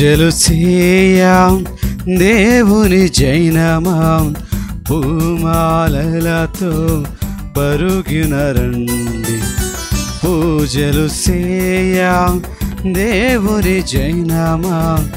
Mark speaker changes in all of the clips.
Speaker 1: పూజలు చేయా దేవుని జైనమా పూమాలలతో పరుగున రండి పూజలు చేయా దేవుని జైనమా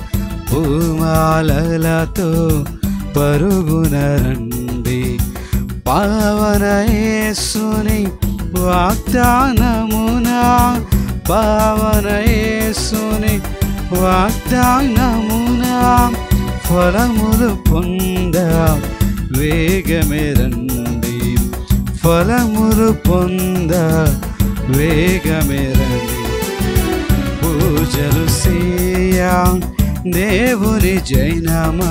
Speaker 1: పూమాలలతో పరుగున రండి పావన యేసుని వాగ్దానమునా పావన యేసుని వాగ్దానమునా ఫలములు పొంద వేగమే రండి ఫలములు పొంద వేగమే రండి పూజలు చేయా దేవుని జైనమా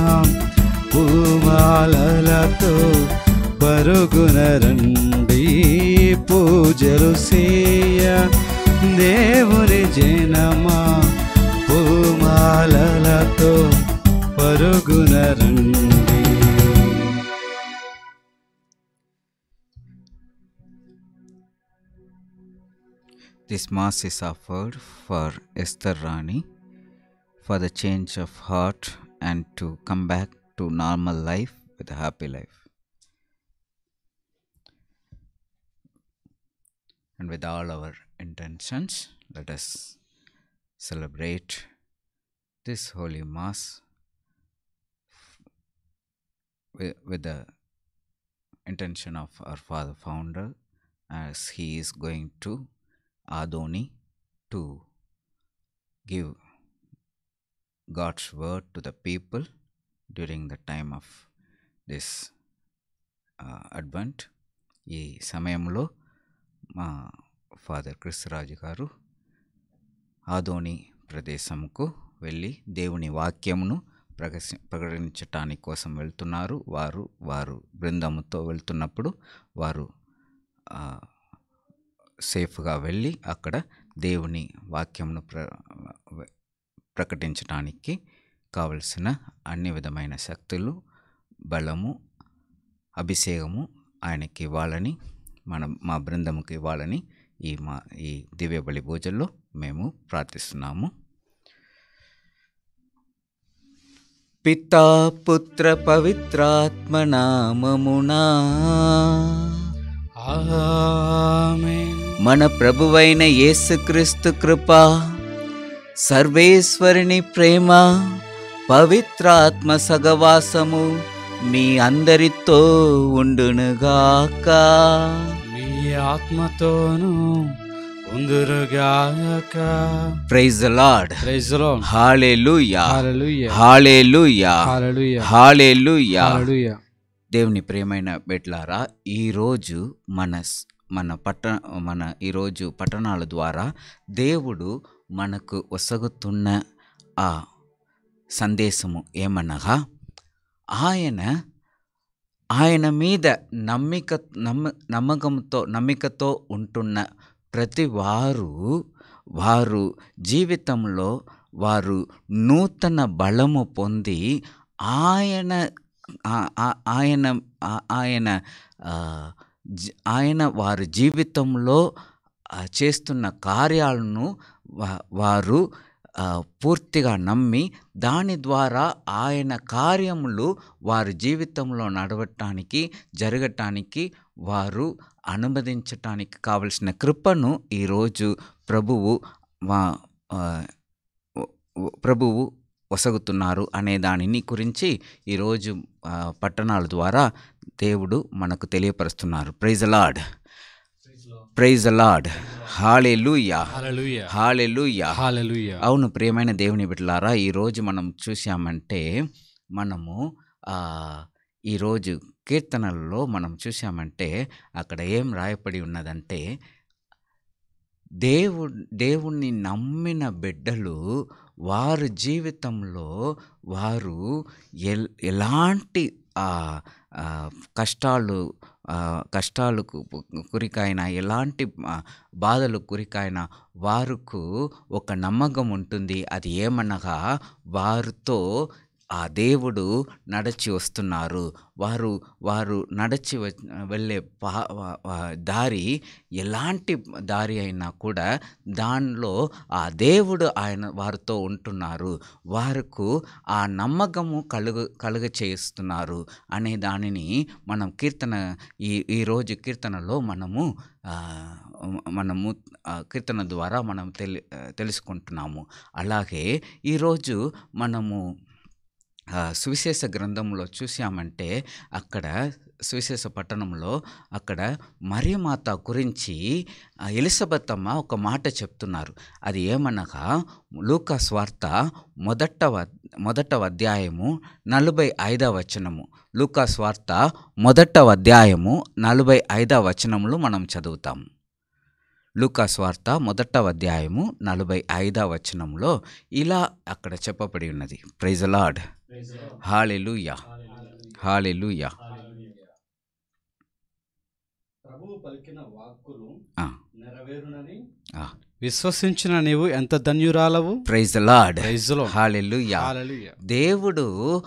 Speaker 1: పూమాలలతో పరుగున రండి పూజలు చేయ దేవుని జైనమా పూమాలలతో పరుగున రండి
Speaker 2: This Mass is offered for Esther Rani for the change of heart and to come back to normal life with a happy life. And with all our intentions, let us celebrate this Holy Mass with, with the intention of our Father Founder as he is going to Adoni to give God's word to the people during the time of this uh, Advent. ఈ సమయంలో మా father క్రిస్తురాజు గారు ఆదోని ప్రదేశంకు వెళ్ళి దేవుని వాక్యమును ప్రకసి ప్రకటించటానికి కోసం వెళ్తున్నారు వారు వారు బృందముతో వెళ్తున్నప్పుడు వారు ఆ, సేఫ్గా వెళ్ళి అక్కడ దేవుని వాక్యమును ప్ర ప్రకటించడానికి కావలసిన అన్ని విధమైన శక్తులు బలము అభిషేకము ఆయనకి ఇవ్వాలని మనం మా బృందముకి ఇవ్వాలని ఈ మా ఈ దివ్య బలి పూజల్లో మేము ప్రార్థిస్తున్నాము పితా పుత్ర పవిత్రాత్మ నామమునా
Speaker 1: ఆమేన్
Speaker 2: మన ప్రభువైన యేసుక్రీస్తు కృప సర్వేశ్వరుని ప్రేమ పవిత్రాత్మ సగవాసము మీ అందరితో ఉండునుగాక
Speaker 1: మీ ఆత్మతోను ఉందురుగాక
Speaker 2: praise the Lord
Speaker 1: praise the Lord
Speaker 2: hallelujah
Speaker 1: hallelujah
Speaker 2: hallelujah
Speaker 1: hallelujah
Speaker 2: hallelujah
Speaker 1: hallelujah
Speaker 2: దేవుని ప్రియమైన బిడ్లారా ఈరోజు మన స్- మన పట్ట మన ఈరోజు పట్టణాల ద్వారా దేవుడు మనకు ఒసగుతున్న ఆ సందేశము ఏమనగా ఆయన ఆయన మీద నమ్మిక నమ్మ నమ్మకంతో నమ్మికతో ఉంటున్న ప్రతి వారు వారు జీవితంలో వారు నూతన బలము పొంది ఆయన ఆ- ఆ- ఆయన ఆ- ఆయన ఆ, జ- ఆయన వారి జీవితంలో ఆ, చేస్తున్న కార్యాలను వా- వారు ఆ, పూర్తిగా నమ్మి దాని ద్వారా ఆయన కార్యములు వారి జీవితంలో నడవటానికి జరగటానికి వారు అనుమతించటానికి కావలసిన కృపను ఈరోజు ప్రభువు వా- ఆ, ప్రభువు ఒసగుతున్నారు అనే దానిని గురించి ఈరోజు ఆ, పట్టణాల ద్వారా దేవుడు మనకు తెలియపరుస్తున్నారు praise Lord praise Lord hallelujah
Speaker 1: హల్లెలూయా
Speaker 2: హాలే లూయా
Speaker 1: హల్లెలూయా
Speaker 2: అవును ప్రియమైన దేవుని బిడ్డలారా ఈరోజు మనం చూసామంటే మనము ఆ, ఈరోజు కీర్తనలలో మనం చూసామంటే అక్కడ ఏం రాయపడి ఉన్నదంటే దేవు దేవుణ్ణి నమ్మిన బిడ్డలు వారి జీవితంలో వారు ఎల్ ఎలాంటి ఆ, ఆ, కష్టాలు ఆ, కష్టాలకు కురికైన ఎలాంటి ఆ, బాధలకు కురికైన వారుకు ఒక నమ్మకం ఉంటుంది అది ఏమనగా వారితో ఆ దేవుడు నడచి వస్తున్నారు వారు వారు నడచి వ- వెళ్ళే పా వా- వా- దారి ఎలాంటి దారి అయినా కూడా దానిలో ఆ దేవుడు ఆయన వారితో ఉంటున్నారు వారికి ఆ నమ్మకము కలుగు కలుగ చేస్తున్నారు అనే దానిని మనం కీర్తన ఈ ఈరోజు కీర్తనలో మనము ఆ, మనము ఆ, కీర్తన ద్వారా మనం తెలి తెలుసుకుంటున్నాము అలాగే ఈరోజు మనము ఆ, సువిశేష గ్రంథంలో చూసామంటే అక్కడ సువిశేష పట్టణంలో అక్కడ మరియమాత గురించి ఆ, ఎలిజబెత్ అమ్మ ఒక మాట చెప్తున్నారు అది ఏమనగా లూకా స్వార్త మొదట వ- మొదట అధ్యాయము నలభై ఐదవ వచనము లూకా స్వార్త మొదట అధ్యాయము నలభై ఐదవ వచనములు మనం చదువుతాము లూకా స్వార్త మొదట అధ్యాయము నలభై ఐదవ వచనంలో ఇలా అక్కడ చెప్పబడి ఉన్నది ప్రైజ్ లార్డ్ హాలెలూయా హాలెలూయా
Speaker 1: ప్రభువు పలికిన వాక్కులు
Speaker 2: ఆ,
Speaker 1: నెరవేరునని
Speaker 2: ఆ.
Speaker 1: విశ్వసించిన నీవు ఎంత ధన్యురాలవు
Speaker 2: ప్రైజ్ లార్డ్
Speaker 1: ప్రైజ్లో
Speaker 2: హాలెలూయా దేవుడు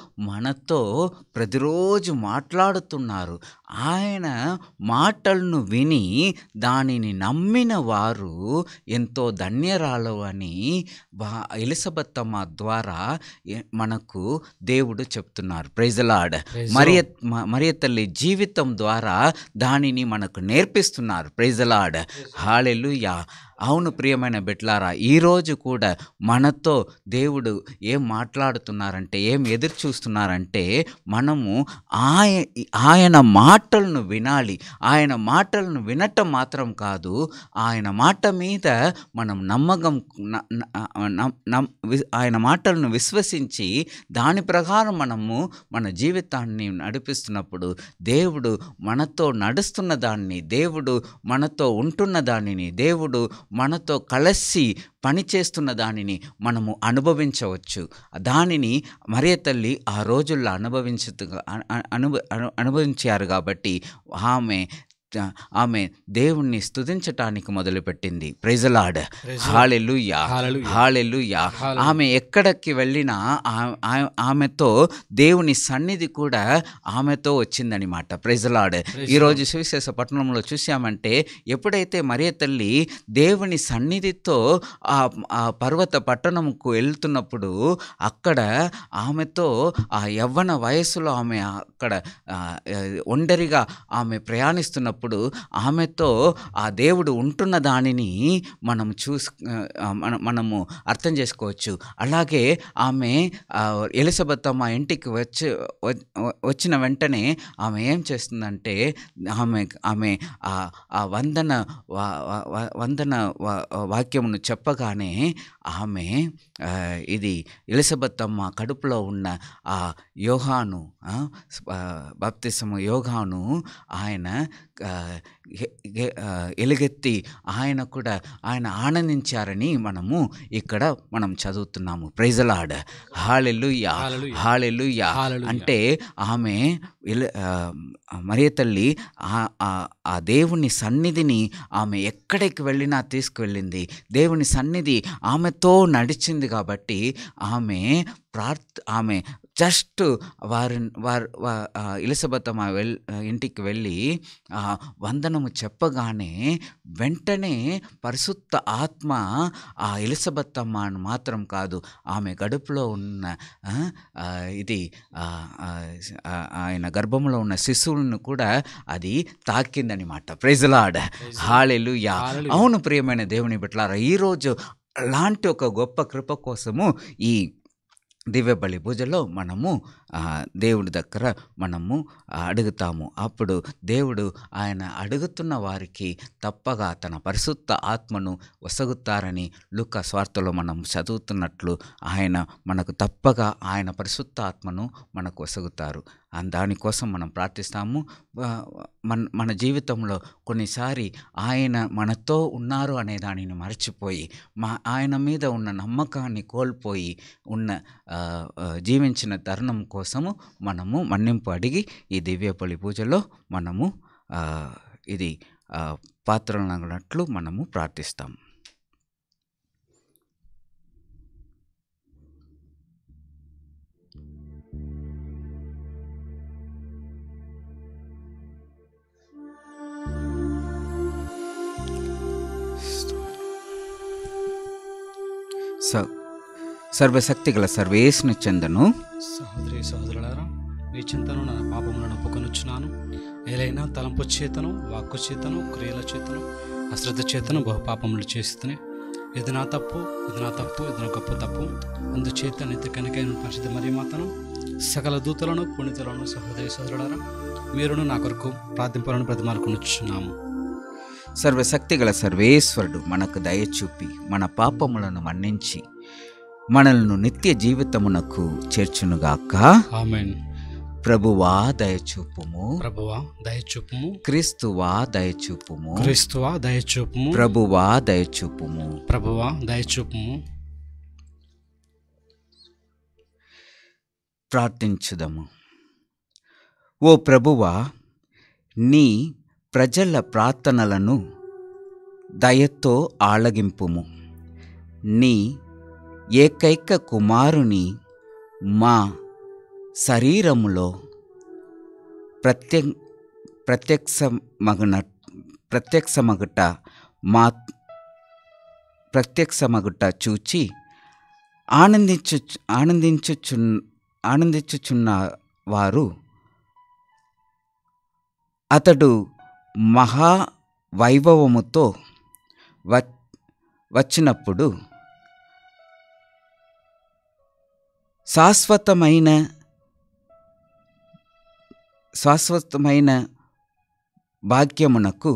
Speaker 2: మనతో ప్రతిరోజు మాట్లాడుతున్నారు ఆయన మాటలను విని దానిని నమ్మిన వారు ఎంతో ధన్యరాలు అని బా ఎలిజబెత్తమ్మ ద్వారా ఎ- మనకు దేవుడు చెప్తున్నారు ప్రైజలాడ్ మరియ మ- మరియ తల్లి జీవితం ద్వారా దానిని మనకు నేర్పిస్తున్నారు ప్రైజలాడ్ హాలెలుయా అవును ప్రియమైన బిడ్లారా ఈరోజు కూడా మనతో దేవుడు ఏం మాట్లాడుతున్నారంటే ఏం ఎదురు చూస్తున్నారంటే మనము ఆయ ఆయన మాటలను వినాలి ఆయన మాటలను వినటం మాత్రం కాదు ఆయన మాట మీద మనం నమ్మకం న- న- న- నం- వి- ఆయన మాటలను విశ్వసించి దాని ప్రకారం మనము మన జీవితాన్ని నడిపిస్తున్నప్పుడు దేవుడు మనతో నడుస్తున్న దాన్ని దేవుడు మనతో ఉంటున్న దానిని దేవుడు మనతో కలిసి పనిచేస్తున్న దానిని మనము అనుభవించవచ్చు దానిని మరియ తల్లి ఆ రోజుల్లో అనుభవించ అనుభ అను- అనుభవించారు కాబట్టి ఆమె ఆమె దేవుణ్ణి స్తుతించటానికి మొదలుపెట్టింది ప్రైజలాడ్ హాలెలుయా
Speaker 1: హల్లెలూయా.
Speaker 2: హాలెలుయా ఆమె ఎక్కడికి వెళ్ళినా ఆ- ఆ- ఆమెతో దేవుని సన్నిధి కూడా ఆమెతో వచ్చిందనమాట ప్రైజలాడ్ ఈరోజు సువిశేష పట్టణంలో చూసామంటే ఎప్పుడైతే మరియ తల్లి దేవుని సన్నిధితో ఆ ఆ పర్వత పట్టణంకు వెళ్తున్నప్పుడు అక్కడ ఆమెతో ఆ యవ్వన వయస్సులో ఆమె అక్కడ ఆ, ఆ, ఒంటరిగా ఆమె ప్రయాణిస్తున్నప్పుడు ఆమెతో ఆ దేవుడు ఉంటున్న దానిని మనం చూసు ఆ, మన- మనము అర్థం చేసుకోవచ్చు అలాగే ఆమె ఆ, ఎలిజబెత్ అమ్మ ఇంటికి వచ్చి వ- వచ్చిన వెంటనే ఆమె ఏం చేస్తుందంటే ఆమె ఆమె ఆ ఆ వందన వా- వా- వా- వందన వా- వాక్యమును చెప్పగానే ఆమె ఆ, ఇది ఎలిజబెత్ అమ్మ కడుపులో ఉన్న ఆ యోహాను ఆ, స్ప- ఆ, బాప్తిసము యోగాను ఆయన ఆ, ఎ- ఎ- ఆ, ఎలుగెత్తి ఆయన కూడా ఆయన ఆనందించారని మనము ఇక్కడ మనం చదువుతున్నాము ప్రైజలాడ్ హాలెలుయ్యా
Speaker 1: హల్లెలూయా.
Speaker 2: హాలెలుయ్యా
Speaker 1: హల్లెలూయా.
Speaker 2: అంటే ఆమె ఎల- ఆ, మరియ తల్లి ఆ- ఆ- ఆ దేవుని సన్నిధిని ఆమె ఎక్కడికి వెళ్ళినా తీసుకువెళ్ళింది దేవుని సన్నిధి ఆమెతో నడిచింది కాబట్టి ఆమె ప్రార్థ ఆమె జస్ట్ వారి వారి వా- ఆ, ఎలిజబెత్ అమ్మ వెల్ ఇంటికి వెళ్ళి ఆ, వందనము చెప్పగానే వెంటనే పరిశుద్ధ ఆత్మ ఆ ఎలిజబెత్ అమ్మ అని మాత్రం కాదు ఆమె గడుపులో ఉన్న ఆ, ఆ, ఇది ఆ, ఆ, ఆ, ఆయన గర్భంలో ఉన్న శిశువులను కూడా అది తాకిందనమాట ప్రైజలాడ్ హాలెలుయా
Speaker 1: హల్లెలూయా.
Speaker 2: అవును ప్రియమైన దేవుని బిడ్డలారా ఈరోజు అలాంటి ఒక గొప్ప కృప కోసము ఈ దివ్య బలి పూజలో మనము ఆ, దేవుడి దగ్గర మనము ఆ, అడుగుతాము అప్పుడు దేవుడు ఆయన అడుగుతున్న వారికి తప్పగా తన పరిశుద్ధ ఆత్మను వసగుతారని లుక్క స్వార్థలో మనం చదువుతున్నట్లు ఆయన మనకు తప్పగా ఆయన పరిశుద్ధ ఆత్మను మనకు వసగుతారు ఆ దానికోసం మనం ప్రార్థిస్తాము ఆ, మన మన జీవితంలో కొన్నిసారి ఆయన మనతో ఉన్నారు అనే దానిని మర్చిపోయి మా ఆయన మీద ఉన్న నమ్మకాన్ని కోల్పోయి ఉన్న ఆ, ఆ, జీవించిన తరుణం కోసము మనము మన్నింపు అడిగి ఈ దివ్య బలి పూజలో మనము ఆ, ఇది ఆ, పాత్రలనట్లు మనము ప్రార్థిస్తాం స సర్వశక్తి గల సర్వేశ్వని చెందను
Speaker 1: సహోదరి సహోదరులారా మీ చింతను నా పాపములను ఒప్పుకొనుచున్నాను ఏలైనా తలంపు చేతను వాక్కు చేతను క్రియల చేతను అశ్రద్ధ చేతను బహుపాపములు చేస్తూనే ఇది నా తప్పు ఇది నా తప్పు ఇది నా గొప్ప తప్పు అందుచేత నిత్య కనికైన పరిశుద్ధ మరి మాతను సకల దూతలను పుణితులను సహోదరి సహోదరులారా మీరును నా కొరకు ప్రార్థింపాలను ప్రతిమాలుకొనుచున్నాము
Speaker 2: సర్వశక్తి గల సర్వేశ్వరుడు మనకు దయ చూపి మన పాపములను మన్నించి మనల్ని నిత్య జీవితమునకు చేర్చునుగాక
Speaker 1: ఆమెన్
Speaker 2: ప్రభువా దయచూపుము
Speaker 1: ప్రభువా దయచూపుము
Speaker 2: క్రీస్తువా దయచూపుము
Speaker 1: క్రీస్తువా దయచూపుము
Speaker 2: ప్రభువా దయచూపుము
Speaker 1: ప్రభువా దయచూపుము
Speaker 2: ప్రార్థించుదము ఓ ప్రభువా నీ ప్రజల ప్రార్థనలను దయతో ఆలగింపుము నీ ఏకైక కుమారుని మా శరీరములో ప్రత్య ప్రత్యక్షమగున ప్రత్యక్షమగుట మా ప్రత్యక్షమగుట చూచి ఆనందించు ఆనందించుచు ఆనందించుచున్న వారు అతడు మహా వైభవముతో వ వచ్చినప్పుడు శాశ్వతమైన శాశ్వతమైన భాగ్యమునకు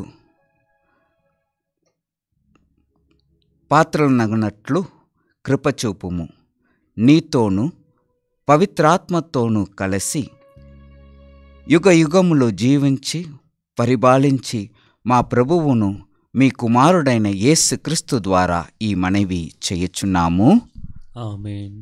Speaker 2: పాత్రలనగునట్లు కృపచూపుము నీతోను పవిత్రాత్మతోనూ కలిసి యుగ యుగములు జీవించి పరిపాలించి మా ప్రభువును మీ కుమారుడైన యేసు క్రీస్తు ద్వారా ఈ మనవి చేయుచున్నాము
Speaker 3: ఆమెన్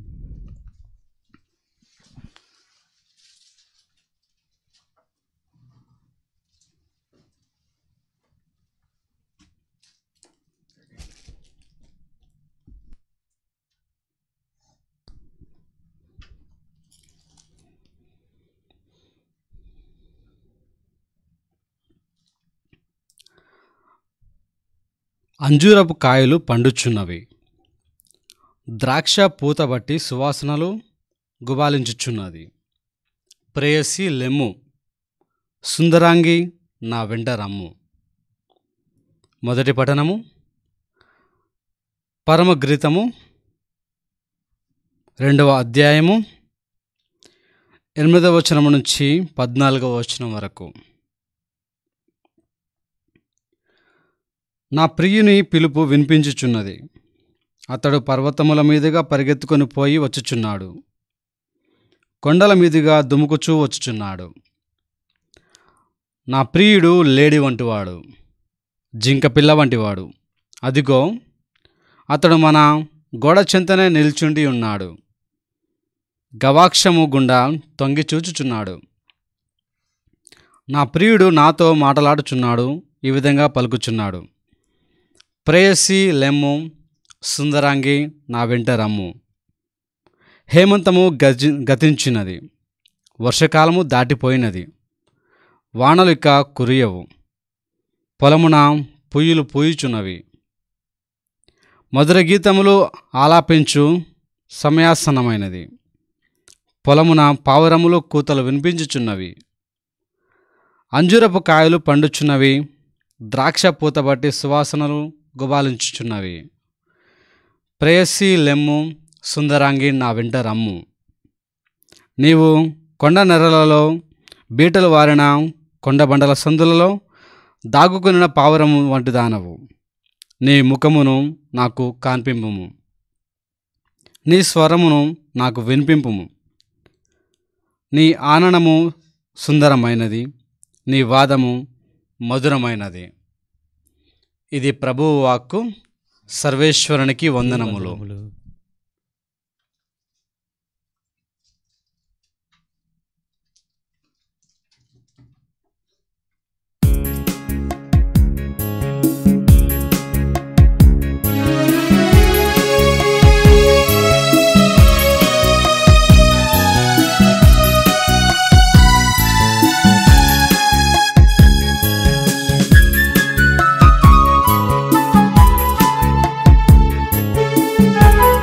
Speaker 1: అంజూరపు కాయలు పండుచున్నవి ద్రాక్ష పూత బట్టి సువాసనలు గుబాలించుచున్నది ప్రేయసి లెమ్ము సుందరాంగి నా వెంట రమ్ము మొదటి పఠనము పరమగ్రీతము రెండవ అధ్యాయము ఎనిమిదవ వచనం నుంచి పద్నాలుగవ వచనం వరకు నా ప్రియుని పిలుపు వినిపించుచున్నది అతడు పర్వతముల మీదుగా పరిగెత్తుకొని పోయి వచ్చుచున్నాడు కొండల మీదుగా దుముకుచూ వచ్చుచున్నాడు నా ప్రియుడు లేడి వంటివాడు జింక పిల్ల వంటివాడు అదిగో అతడు మన గోడ చెంతనే నిల్చుండి ఉన్నాడు గవాక్షము గుండా తొంగి చూచుచున్నాడు నా ప్రియుడు నాతో మాటలాడుచున్నాడు ఈ విధంగా పలుకుచున్నాడు ప్రేయసి లెమ్ము సుందరాంగి నా వెంట రమ్ము హేమంతము గజి గతించినది వర్షకాలము దాటిపోయినది వానలు ఇక కురియవు పొలమున పుయ్యులు పూయుచున్నవి మధుర గీతములు ఆలాపించు సమయాసనమైనది పొలమున పావురములు కూతలు వినిపించుచున్నవి అంజురపు కాయలు పండుచున్నవి ద్రాక్ష పూత బట్టి సువాసనలు గుబాలించుచున్నవి ప్రేయసి లెమ్ము సుందరాంగి నా వెంట రమ్ము నీవు కొండ నెర్రలలో బీటలు వారిన కొండబండల సందులలో దాగుకొనిన పావురము వంటి దానవు నీ ముఖమును నాకు కాన్పింపుము నీ స్వరమును నాకు వినిపింపుము నీ ఆననము సుందరమైనది నీ వాదము మధురమైనది ఇది ప్రభువు వాక్కు సర్వేశ్వరునికి వందనములు
Speaker 4: Thank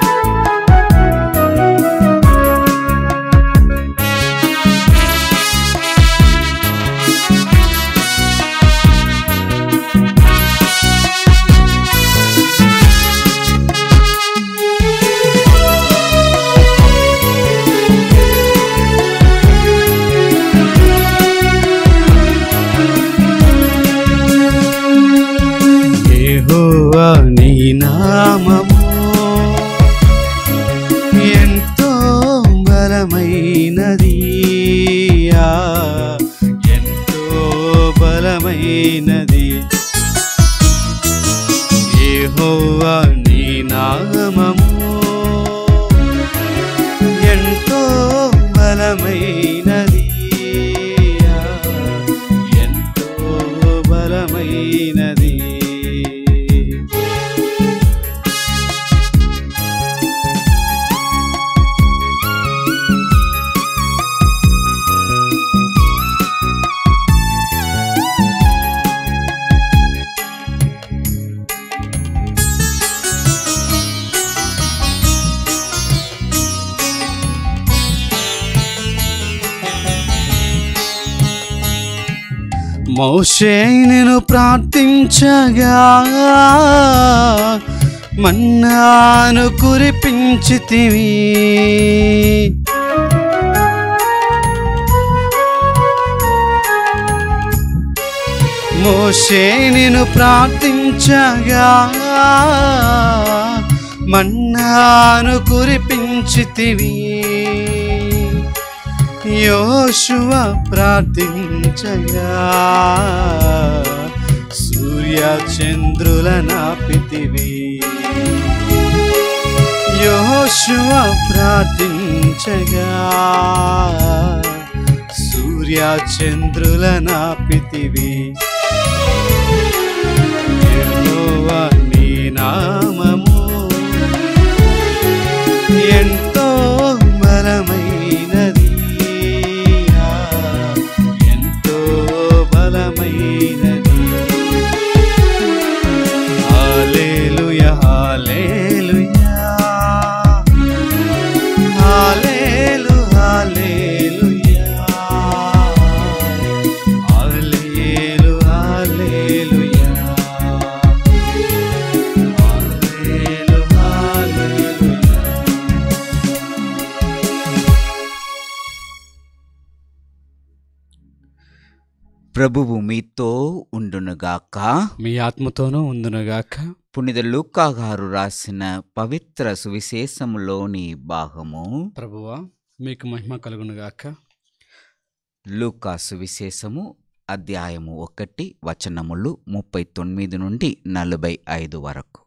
Speaker 3: బలమైనది యెహోవా నీ నామము ఎంతో బలమైనది ఎంతో బలమైనది మోషే నేను ప్రార్థించగా మన్నాను కురిపించితివి మోషే నేను ప్రార్థించగా మన్నాను కురిపించితివి యోశువ ప్రార్థించగా సూర్య చంద్రుల నాపితివి యోశువ ప్రార్థించగా సూర్య చంద్రుల నాపితివి యెహోవా నీ నామము ఎంతో బలమైనది ఎంతో బలమైనది హల్లెలూయా హల్లెలూయా హల్లెలూ హల్లెలూయా హల్లెలూ హల్లెలూయా హల్లెలూ హల్లెలూయా
Speaker 2: ప్రభువు మీతో ఉండునుగాక
Speaker 1: మీ ఆత్మతోనూ ఉందునుగాక
Speaker 2: పునిద లూకా గారు రాసిన పవిత్ర సువిశేషములోని భాగము
Speaker 1: ప్రభువా మీకు మహిమ కలుగునుగాక
Speaker 2: లూకా సువిశేషము అధ్యాయము ఒకటి వచనములు ముప్పై తొమ్మిది నుండి నలభై ఐదు వరకు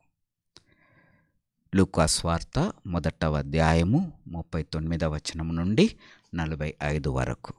Speaker 2: లూకా స్వార్త మొదటవ అధ్యాయము ముప్పై తొమ్మిదవ వచనము నుండి నలభై ఐదు వరకు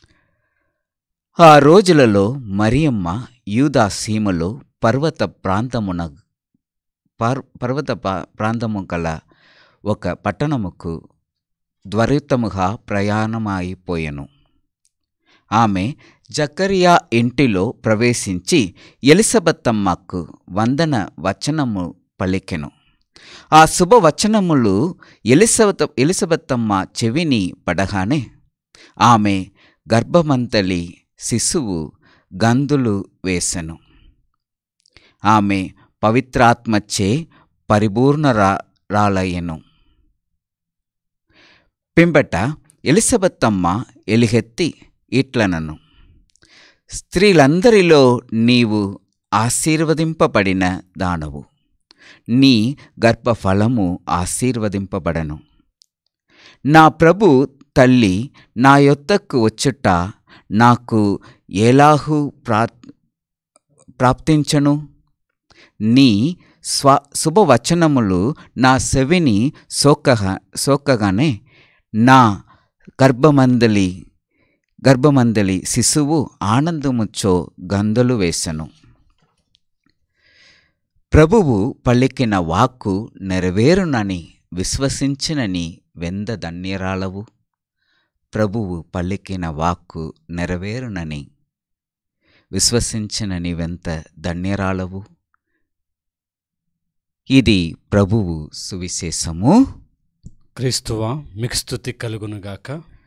Speaker 2: ఆ రోజులలో మరియమ్మ యూదా సీమలో పర్వత ప్రాంతమున పర్ పర్వత పా- ప్రాంతము గల ఒక పట్టణముకు త్వరితముగా ప్రయాణమైపోయెను ఆమె జకరియా ఇంటిలో ప్రవేశించి ఎలిసబెత్తమ్మకు వందన వచనము పలికెను ఆ శుభవచనములు ఎలిసబెత ఎలిసబెత్తమ్మ చెవిని పడగానే ఆమె గర్భమంతలి శిశువు గందులు వేసెను ఆమె పవిత్రాత్మచే పరిపూర్ణరా రాలయ్యెను పింబట ఎలిసబెత్తమ్మ ఎలిగెత్తి ఇట్లనను స్త్రీలందరిలో నీవు ఆశీర్వదింపబడిన దానవు నీ గర్భఫలము ఆశీర్వదింపబడను నా ప్రభు తల్లి నా యొద్దకు వచ్చుట నాకు ఎలాహు ప్రా ప్రాప్తించను నీ స్వ శుభవచనములు నా చెవిని సోకగా సోకగానే నా గర్భమందలి గర్భమందలి శిశువు ఆనందముచ్చో గందులు వేసెను ప్రభువు పలికిన వాక్కు నెరవేరునని విశ్వసించినని వెంద ధన్యరాలవు ప్రభువు పలికిన వాక్కు నెరవేరునని విశ్వసించినని వెంత ధన్యరాలవు ఇది ప్రభువు సువిశేషము
Speaker 1: క్రీస్తువా మీకు స్థుతి కలుగునుగాక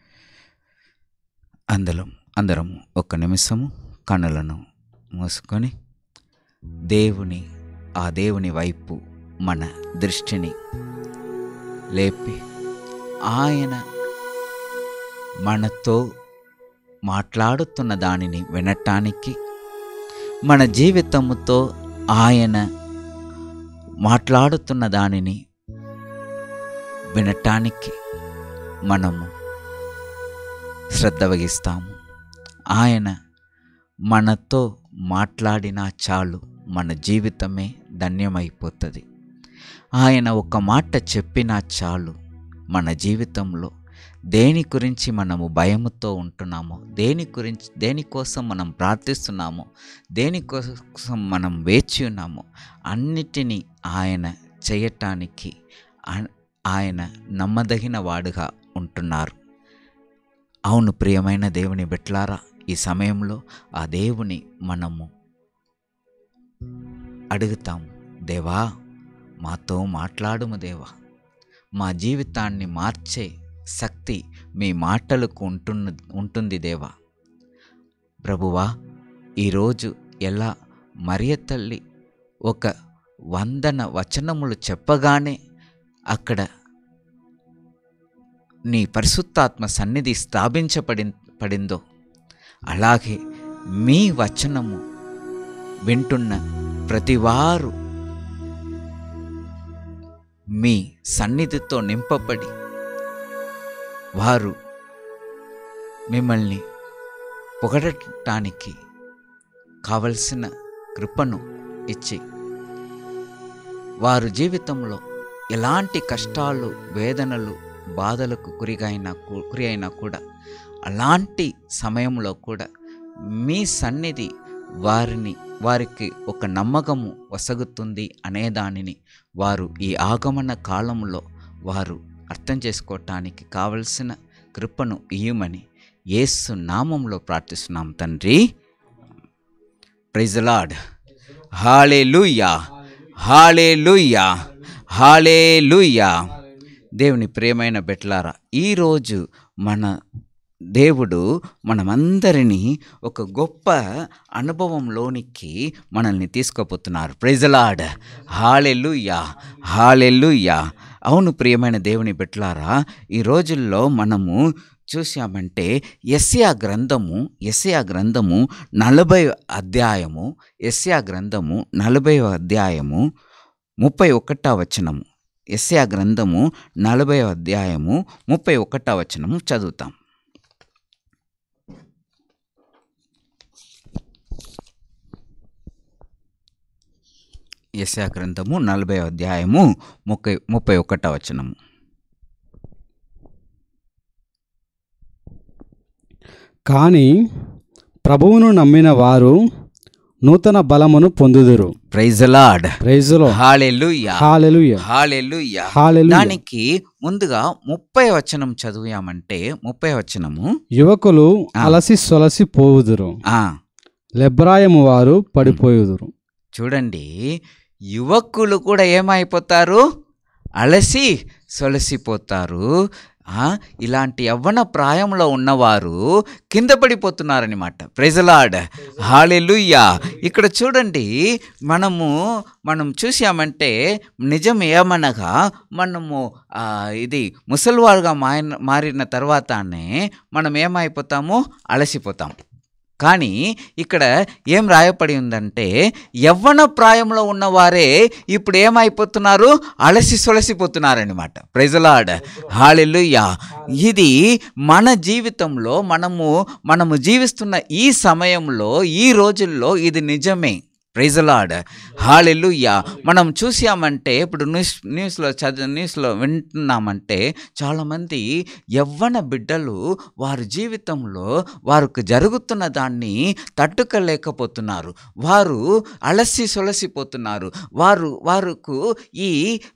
Speaker 2: అందరం అందరము ఒక్క నిమిషము కన్నులను మూసుకొని దేవుని ఆ దేవుని వైపు మన దృష్టిని లేపి ఆయన మనతో మాట్లాడుతున్న దానిని వినటానికి మన జీవితముతో ఆయన మాట్లాడుతున్న దానిని వినటానికి మనము శ్రద్ధ వహిస్తాము ఆయన మనతో మాట్లాడినా చాలు మన జీవితమే ధన్యమైపోతుంది ఆయన ఒక మాట చెప్పినా చాలు మన జీవితంలో దేని గురించి మనము భయముతో ఉంటున్నామో దేని గురించి దేనికోసం మనం ప్రార్థిస్తున్నామో దేనికోసం మనం వేచి ఉన్నామో అన్నిటినీ ఆయన చేయటానికి ఆ- ఆయన నమ్మదగిన వాడుగా ఉంటున్నారు అవును ప్రియమైన దేవుని బిట్లారా ఈ సమయంలో ఆ దేవుని మనము అడుగుతాము దేవా మాతో మాట్లాడుము దేవా మా జీవితాన్ని మార్చే శక్తి మీ మాటలకు ఉంటున్న ఉంటుంది దేవా ప్రభువా ఈరోజు ఎలా మరియ తల్లి ఒక వందన వచనములు చెప్పగానే అక్కడ నీ పరిశుద్ధాత్మ సన్నిధి స్థాపించబడి పడిందో అలాగే మీ వచనము వింటున్న ప్రతివారు మీ సన్నిధితో నింపబడి వారు మిమ్మల్ని పొగడటానికి కావలసిన కృపను ఇచ్చి వారు జీవితంలో ఎలాంటి కష్టాలు వేదనలు బాధలకు గురిగైనా కూ- గురి అయినా కూడా అలాంటి సమయంలో కూడా మీ సన్నిధి వారిని వారికి ఒక నమ్మకము వసగుతుంది అనే దానిని వారు ఈ ఆగమన కాలంలో వారు అర్థం చేసుకోవటానికి కావలసిన కృపను ఇయ్యమని యేసు నామంలో ప్రార్థిస్తున్నాం తండ్రి ప్రైజలాడ్ హాలే లూయా హాలే లూయా హాలే లూయా దేవుని ప్రియమైన బెట్లారా ఈరోజు మన దేవుడు మనమందరినీ ఒక గొప్ప అనుభవంలోనికి మనల్ని తీసుకుపోతున్నారు ప్రైజలాడ్ హాలెల్లుయ్యా హాలెల్లుయ్యా అవును ప్రియమైన దేవుని బిట్లారా ఈ రోజుల్లో మనము చూసామంటే ఎస్యా గ్రంథము ఎస్యా గ్రంథము నలభై అధ్యాయము ఎస్యా గ్రంథము నలభై అధ్యాయము ముప్పై ఒకటా వచనము ఎస్యా గ్రంథము నలభై అధ్యాయము ముప్పై ఒకటా వచనము చదువుతాం యశా గ్రంథము నలభై అధ్యాయము ముప్పై ముప్పై ఒకటో వచనము
Speaker 1: కానీ ప్రభువును నమ్మిన వారు నూతన బలమును పొందుదురు
Speaker 2: praise the Lord
Speaker 1: praise Lord
Speaker 2: hallelujah
Speaker 1: hallelujah
Speaker 2: hallelujah
Speaker 1: hallelujah
Speaker 2: దానికి ముందుగా ముప్పై వచనం చదివామంటే ముప్పై వచనము
Speaker 1: యువకులు
Speaker 2: ఆ.
Speaker 1: అలసి సొలసి పోవుదురు
Speaker 2: ఆ
Speaker 1: లెబ్రాయము వారు పడిపోయుదురు
Speaker 2: చూడండి యువకులు కూడా ఏమైపోతారు అలసి సొలసిపోతారు ఆ, ఇలాంటి యవ్వన ప్రాయంలో ఉన్నవారు కింద పడిపోతున్నారనమాట ప్రెజలాడ్ హాలెలుయ్యా ఇక్కడ చూడండి మనము మనం చూసామంటే నిజం ఏమనగా మనము ఆ, ఇది ముసలివారుగా మారిన మారిన తర్వాతనే మనం ఏమైపోతాము అలసిపోతాం కానీ ఇక్కడ ఏం రాయపడి ఉందంటే యవ్వన ప్రాయంలో ఉన్నవారే ఇప్పుడు ఏమైపోతున్నారు అలసి సొలసిపోతున్నారనమాట ప్రైజలాడ్ హాళెలుయ్యా ఇది మన జీవితంలో మనము మనము జీవిస్తున్న ఈ సమయంలో ఈ రోజుల్లో ఇది నిజమే ప్రైజలాడ్ హాళెలుయ్యా మనం చూసామంటే ఇప్పుడు న్యూస్ న్యూస్లో చదివి న్యూస్లో వింటున్నామంటే చాలామంది యవ్వన బిడ్డలు వారి జీవితంలో వారికి జరుగుతున్న దాన్ని తట్టుకోలేకపోతున్నారు వారు అలసి సొలసిపోతున్నారు వారు వారుకు ఈ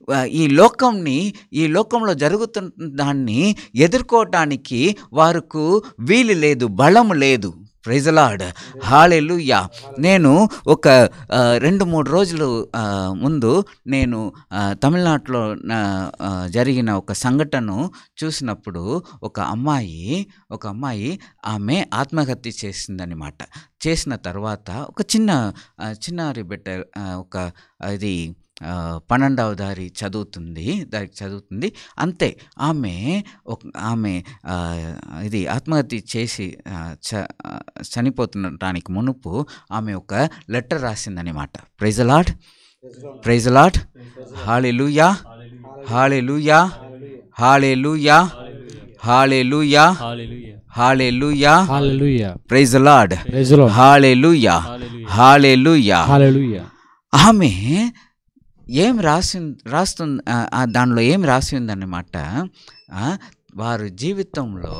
Speaker 2: ఈ లోకంని ఈ లోకంలో జరుగుతున్న దాన్ని ఎదుర్కోవటానికి వారికి వీలు లేదు బలము లేదు ప్రైజలాడ్ హాలెలుయ్యా నేను ఒక ఆ, రెండు మూడు రోజులు ఆ, ముందు నేను ఆ, తమిళనాడులో నా, ఆ, జరిగిన ఒక సంఘటన చూసినప్పుడు ఒక అమ్మాయి ఒక అమ్మాయి ఆమె ఆత్మహత్య చేసిందనమాట చేసిన తర్వాత ఒక చిన్న ఆ, చిన్నారి బిడ్డ ఆ, ఒక ఇది ఆ, పన్నెండవ దారి చదువుతుంది దానికి చదువుతుంది అంతే ఆమె ఒక ఆమె ఆ, ఇది ఆత్మహత్య చేసి ఆ, చ ఆ, చనిపోతుండటానికి మునుపు ఆమె ఒక లెటర్ రాసిందనమాట praise the Lord praise the Lord hallelujah hallelujah hallelujah hallelujah hallelujah
Speaker 1: hallelujah
Speaker 2: praise Lord
Speaker 1: praise Lord
Speaker 2: hallelujah
Speaker 1: hallelujah
Speaker 2: hallelujah
Speaker 1: hallelujah
Speaker 2: ఆమె ఏం రాసి రాస్తుంది దానిలో ఏం రాసి ఉందన్నమాట ఆ, వారి జీవితంలో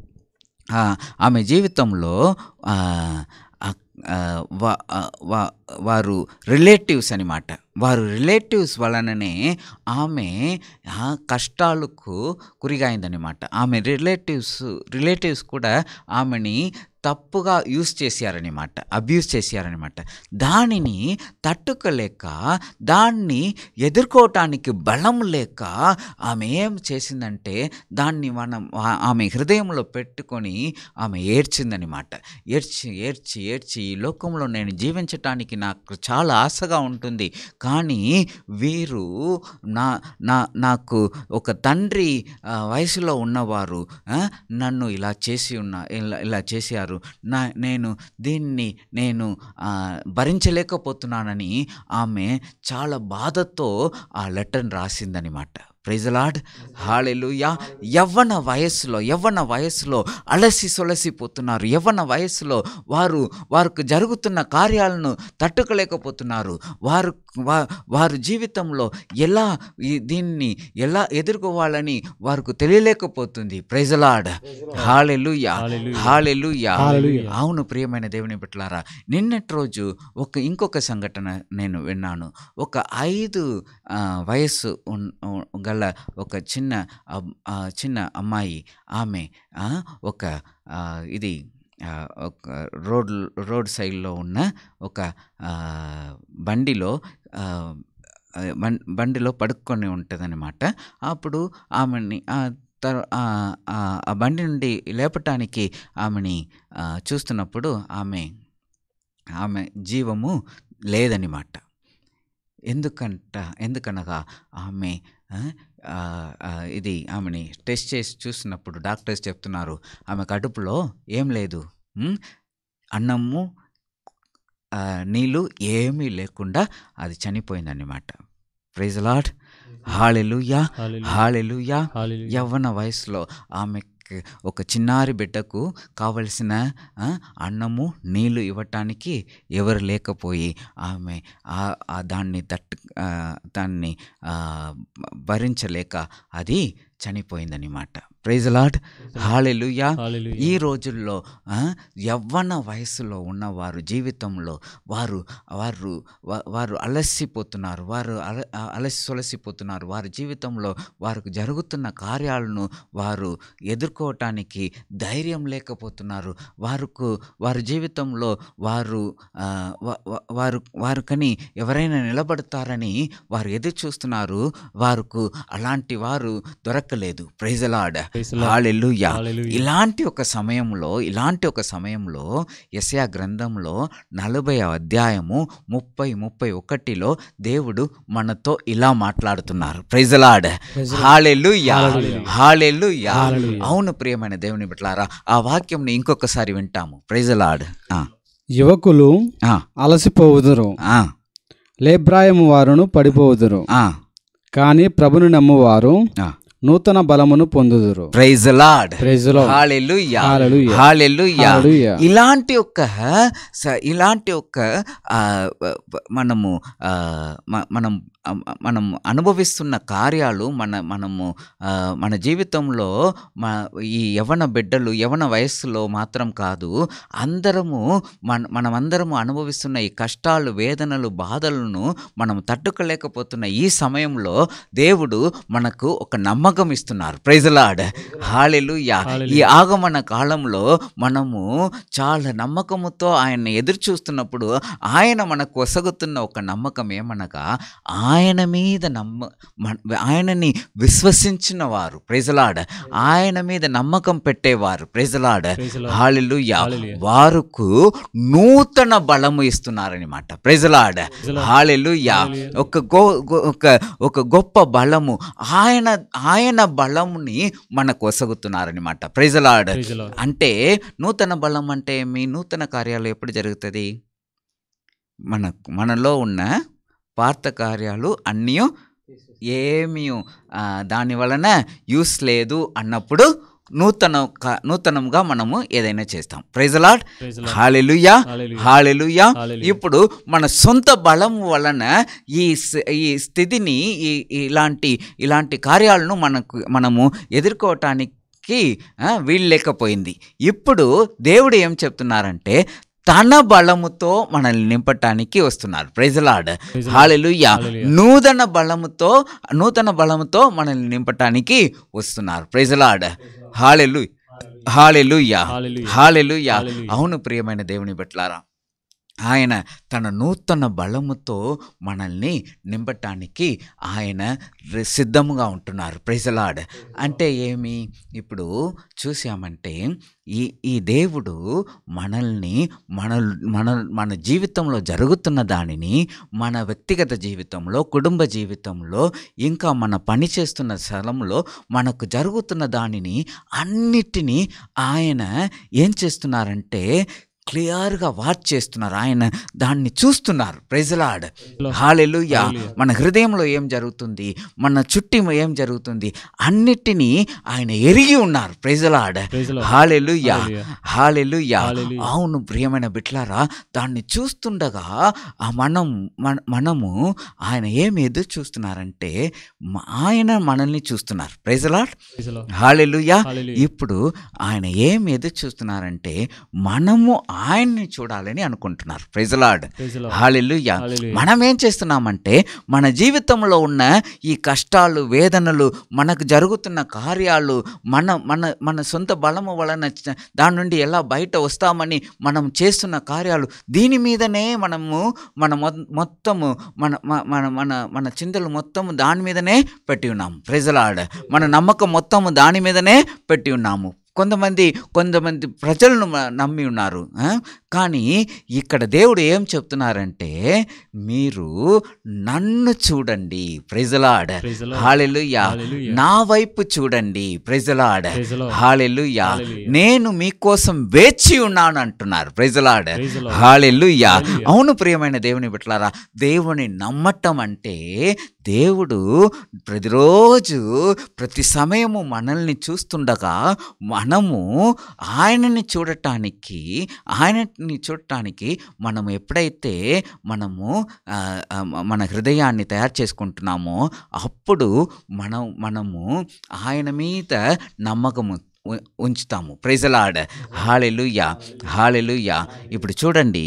Speaker 2: ఆ, ఆమె జీవితంలో ఆ, ఆ, ఆ, వా- ఆ, వా- వారు రిలేటివ్స్ అనమాట వారు రిలేటివ్స్ వలననే ఆమె ఆ, కష్టాలకు గురిగాయిందనమాట ఆమె రిలేటివ్స్ రిలేటివ్స్ కూడా ఆమెని తప్పుగా యూస్ చేశారనమాట అబ్యూస్ చేశారనమాట దానిని తట్టుకోలేక దాన్ని ఎదుర్కోవటానికి బలం లేక ఆమె ఏం చేసిందంటే దాన్ని మనం ఆ- ఆమె హృదయంలో పెట్టుకొని ఆమె ఏడ్చిందనమాట ఏడ్చి ఏడ్చి ఏడ్చి ఈ లోకంలో నేను జీవించటానికి నాకు చాలా ఆశగా ఉంటుంది కానీ వీరు నా నా నాకు ఒక తండ్రి ఆ, వయసులో ఉన్నవారు ఆ, నన్ను ఇలా చేసి ఉన్న ఇలా ఇలా చేశారు నా నేను దీన్ని నేను ఆ, భరించలేకపోతున్నానని ఆమె చాలా బాధతో ఆ లెటర్ని రాసిందనమాట ప్రైజలాడ్ హాళెలుయా యవ్వన వయస్సులో యవ్వన వయస్సులో అలసి సొలసిపోతున్నారు యవ్వన వయస్సులో వారు వారికి జరుగుతున్న కార్యాలను తట్టుకోలేకపోతున్నారు వారు వా- వారు జీవితంలో ఎలా ఈ దీన్ని ఎలా ఎదుర్కోవాలని వారికి తెలియలేకపోతుంది ప్రైజలాడ్ హాలెలుయా
Speaker 1: హల్లెలూయా.
Speaker 2: హాలెలుయా
Speaker 1: హల్లెలూయా.
Speaker 2: అవును ప్రియమైన దేవుని బిడ్డలారా నిన్నటి రోజు ఒక ఇంకొక సంఘటన నేను విన్నాను ఒక ఐదు ఆ, వయస్సు ఉన్- ఉ- గల ఒక చిన్న అబ్- ఆ, చిన్న అమ్మాయి ఆమె ఆ, ఒక ఆ, ఇది ఆ, ఒక రోడ్ రోడ్ సైడ్లో ఉన్న ఒక ఆ, బండిలో ఆ, ఆ, బం- బండిలో పడుకొని ఉంటుందన్నమాట అప్పుడు ఆమెని ఆ, తర్ ఆ ఆ ఆ బండి నుండి లేపటానికి ఆమెని ఆ, చూస్తున్నప్పుడు ఆమె ఆమె జీవము లేదన్నమాట ఎందుకంట ఎందుకనగా ఆమె ఆ, ఆ, ఆ, ఇది ఆమెని టెస్ట్ చేసి చూసినప్పుడు డాక్టర్స్ చెప్తున్నారు ఆమె కడుపులో ఏం లేదు ఉమ్, అన్నము ఆ, నీళ్ళు ఏమీ లేకుండా అది చనిపోయిందన్నమాట ప్రైజ్ లాడ్ హాళెలుయా
Speaker 1: హల్లెలూయా
Speaker 2: హాళెలుయా
Speaker 1: హల్లెలూయా
Speaker 2: యవ్వన వయసులో ఆమెకు ఒక చిన్నారి బిడ్డకు కావలసిన ఆ, అన్నము నీళ్లు ఇవ్వటానికి ఎవరు లేకపోయి ఆమె ఆ- ఆ దాన్ని తట్టు ఆ, దాన్ని ఆ, భరించలేక అది చనిపోయిందనమాట ప్రైజ్ లాడ్ హాళెలుయా
Speaker 1: హల్లెలూయా
Speaker 2: ఈ రోజుల్లో ఆ, యవ్వన వయసులో ఉన్న వారు జీవితంలో వారు వారు వా- వారు అలసిపోతున్నారు వారు అల ఆ, అలసి సొలసిపోతున్నారు వారి జీవితంలో వారికి జరుగుతున్న కార్యాలను వారు ఎదుర్కోవటానికి ధైర్యం లేకపోతున్నారు వారుకు వారి జీవితంలో వారు ఆ, వా- వా- వారు వారికని ఎవరైనా నిలబడతారని వారు ఎదురు చూస్తున్నారు వారికి అలాంటి వారు దొరకలేదు ప్రైజలాడ్
Speaker 1: Praise the Lord.
Speaker 2: Hallelujah
Speaker 1: Hallelujah.
Speaker 2: ఇలాంటి ఒక సమయంలో ఇలాంటి ఒక సమయంలో యెషయా గ్రంథంలో నలభై అధ్యాయము ముప్పై ముప్పై ఒకటిలో దేవుడు మనతో ఇలా మాట్లాడుతున్నారు ప్రైజలాడ్
Speaker 1: Praise the Lord.
Speaker 2: Hallelujah
Speaker 1: Hallelujah.
Speaker 2: Hallelujah
Speaker 1: Hallelujah.
Speaker 2: అవును ప్రియమైన దేవుని బిడ్డలారా ఆ వాక్యంని ఇంకొకసారి వింటాము ప్రైజలాడ్ ఆ,
Speaker 4: యువకులు
Speaker 2: ఆ,
Speaker 4: అలసిపోవుదురు
Speaker 2: ఆ,
Speaker 4: లేబ్రాయము వారును పడిపోవుదురు
Speaker 2: ఆ,
Speaker 4: కానీ ప్రభుని నమ్మువారు
Speaker 2: ఆ.
Speaker 4: నూతన బలమును పొందుదురు
Speaker 2: ప్రైజలాడ్
Speaker 4: Praise the Lord.
Speaker 2: Hallelujah
Speaker 4: Hallelujah.
Speaker 2: Hallelujah
Speaker 4: Hallelujah.
Speaker 2: ఇలాంటి ఒక స- ఇలాంటి ఒక ఆ, వ- వ- మనము ఆ, మ- మనం ఆ, మనం అనుభవిస్తున్న కార్యాలు మన మనము ఆ, మన జీవితంలో మ ఈ యవన బిడ్డలు యవన వయస్సులో మాత్రం కాదు అందరము మన మనమందరము అనుభవిస్తున్న ఈ కష్టాలు వేదనలు బాధలను మనం తట్టుకోలేకపోతున్న ఈ సమయంలో దేవుడు మనకు ఒక నమ్మకం ఇస్తున్నారు ప్రైజలాడ్ హాలెలుయా ఈ
Speaker 1: Hallelujah.
Speaker 2: ఆగమన కాలంలో మనము చాలా నమ్మకముతో ఆయన్ని ఎదురు చూస్తున్నప్పుడు ఆయన మనకు ఒసగుతున్న ఒక నమ్మకం ఏమనగా ఆయన మీద నమ్మ మన- ఆయనని విశ్వసించిన వారు ప్రైజలాడ్ ఆయన మీద నమ్మకం పెట్టేవారు ప్రైజలాడ్
Speaker 1: Praise the Lord.
Speaker 2: Hallelujah
Speaker 1: Hallelujah.
Speaker 2: వారుకు నూతన బలము ఇస్తున్నారనమాట ప్రైజలాడ్
Speaker 1: the Lord.
Speaker 2: Hallelujah
Speaker 1: Hallelujah.
Speaker 2: ఒక గో గో- ఒక ఒక గొప్ప బలము ఆయన ఆయన బలముని మనకు ఒసగుతున్నారనమాట ప్రైజలాడ్
Speaker 1: Praise the Lord.
Speaker 2: అంటే నూతన బలం అంటే మీ నూతన కార్యాలు ఎప్పుడు జరుగుతుంది మన మనలో ఉన్న పాత కార్యాలు అన్నీ ఏమీ ఆ, దాని వలన యూస్ లేదు అన్నప్పుడు నూతన నూతనంగా మనము ఏదైనా చేస్తాం ప్రైజలాడ్
Speaker 1: Praise the Lord.
Speaker 2: Hallelujah
Speaker 1: Hallelujah.
Speaker 2: Hallelujah
Speaker 1: Hallelujah.
Speaker 2: ఇప్పుడు మన సొంత బలం వలన ఈ స- ఈ స్థితిని ఈ ఇలాంటి ఇలాంటి కార్యాలను మనకు మనము ఎదుర్కోవటానికి ఆ, వీలు లేకపోయింది ఇప్పుడు దేవుడు ఏం చెప్తున్నారంటే తన బలముతో మనల్ని నింపటానికి వస్తున్నారు ప్రైజలాడ్
Speaker 1: Praise the Lord.
Speaker 2: Hallelujah
Speaker 1: Hallelujah.
Speaker 2: నూతన బలముతో నూతన బలముతో మనల్ని నింపటానికి వస్తున్నారు ప్రైజలాడ్ హాలెలు హాలెలుయా
Speaker 1: Hallelujah.
Speaker 2: Hallelujah
Speaker 1: Hallelujah.
Speaker 2: అవును ప్రియమైన దేవుని బట్లారా ఆయన తన నూతన బలముతో మనల్ని నింపటానికి ఆయన రి- సిద్ధముగా ఉంటున్నారు ప్రైజలాడ్ అంటే ఏమి ఇప్పుడు చూసామంటే ఈ ఈ దేవుడు మనల్ని మన మన మన జీవితంలో జరుగుతున్న దానిని మన వ్యక్తిగత జీవితంలో కుటుంబ జీవితంలో ఇంకా మన పని చేస్తున్న స్థలంలో మనకు జరుగుతున్న దానిని అన్నిటినీ ఆయన ఏం చేస్తున్నారంటే క్లియర్గా వాచ్ చేస్తున్నారు ఆయన దాన్ని చూస్తున్నారు ప్రెజలాడ్ హాలెలుయా
Speaker 1: Hallelujah.
Speaker 2: మన హృదయంలో ఏం జరుగుతుంది మన చుట్టి ఏం జరుగుతుంది అన్నిటినీ ఆయన ఎరిగి ఉన్నారు ప్రెజలాడ్
Speaker 1: Praise the Lord.
Speaker 2: Hallelujah
Speaker 1: Hallelujah.
Speaker 2: Hallelujah
Speaker 1: Hallelujah.
Speaker 2: అవును ప్రియమైన బిట్లారా దాన్ని చూస్తుండగా ఆ మనం మన- మనము ఆయన ఏమి ఎదురు చూస్తున్నారంటే మ- ఆయన మనల్ని చూస్తున్నారు ప్రైజలాడ్
Speaker 1: Praise the Lord.
Speaker 2: Hallelujah
Speaker 1: Hallelujah.
Speaker 2: ఇప్పుడు ఆయన ఏం ఎదురు చూస్తున్నారంటే మనము ఆయన్ని చూడాలని అనుకుంటున్నారు ప్రైజలాడ్
Speaker 1: Praise the Lord.
Speaker 2: Hallelujah
Speaker 1: Hallelujah.
Speaker 2: మనం ఏం చేస్తున్నామంటే మన జీవితంలో ఉన్న ఈ కష్టాలు వేదనలు మనకు జరుగుతున్న కార్యాలు మన మన మన సొంత బలము వలన చ- దాని నుండి ఎలా బయట వస్తామని మనం చేస్తున్న కార్యాలు దీని మీదనే మనము మన మొ- మొత్తము మన మ- మన మన మన చింతలు మొత్తము దాని మీదనే పెట్టి ఉన్నాము ప్రజలాడ మన నమ్మకం మొత్తము దాని మీదనే పెట్టి ఉన్నాము కొంతమంది కొంతమంది ప్రజలను మ- నమ్మి ఉన్నారు ఆ? కానీ ఇక్కడ దేవుడు ఏం చెప్తున్నారంటే మీరు నన్ను చూడండి ప్రెజలాడ్
Speaker 1: Praise the Lord.
Speaker 2: Hallelujah
Speaker 1: Hallelujah.
Speaker 2: నా వైపు చూడండి ప్రెజలాడ్
Speaker 1: Praise the Lord.
Speaker 2: Hallelujah
Speaker 1: Hallelujah.
Speaker 2: నేను మీకోసం వేచి ఉన్నాను అంటున్నారు ప్రెజలాడ్
Speaker 1: Praise the Lord.
Speaker 2: Hallelujah
Speaker 1: Hallelujah.
Speaker 2: అవును ప్రియమైన దేవుని బిట్లారా దేవుని నమ్మటం అంటే దేవుడు ప్రతిరోజు ప్రతి సమయము మనల్ని చూస్తుండగా మనము ఆయనని చూడటానికి ఆయనని చూడటానికి మనం ఎప్పుడైతే మనము ఆ, ఆ, మన హృదయాన్ని తయారు చేసుకుంటున్నామో అప్పుడు మనం మనము ఆయన మీద నమ్మకము ఉ- ఉంచుతాము ప్రైజలాడ్ హాలెలుయ్యా హాలెలుయ్యా ఇప్పుడు చూడండి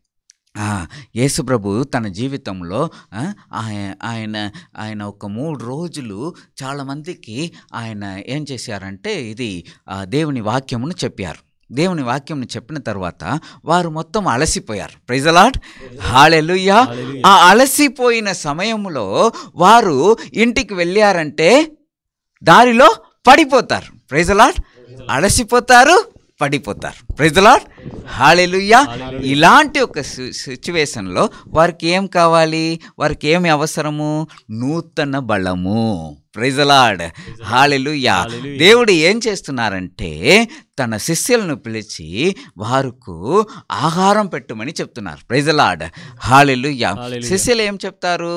Speaker 2: ఆ, యేసుప్రభు తన జీవితంలో ఆ, ఆయ- ఆయన ఆయన ఒక మూడు రోజులు చాలామందికి ఆయన ఏం చేశారంటే ఇది ఆ, దేవుని వాక్యమును చెప్పారు దేవుని వాక్యంను చెప్పిన తర్వాత వారు మొత్తం అలసిపోయారు ప్రైజలాడ్ హాలెలుయ్యా ఆ అలసిపోయిన సమయంలో వారు ఇంటికి వెళ్ళారంటే దారిలో పడిపోతారు ప్రైజలాడ్ అలసిపోతారు పడిపోతారు ప్రైజలాడ్ హాలెలుయ్యా ఇలాంటి ఒక సిచ్యువేషన్లో వారికి ఏం కావాలి వారికి ఏమి అవసరము నూతన బలము ప్రైజలాడ్ హాలెలుయ్యా
Speaker 1: Hallelujah.
Speaker 2: దేవుడు ఏం చేస్తున్నారంటే తన శిష్యులను పిలిచి వారికి ఆహారం పెట్టమని చెప్తున్నారు ప్రైజలాడ్ హాలెలుయ్యా
Speaker 1: Hallelujah.
Speaker 2: శిష్యులు ఏం చెప్తారు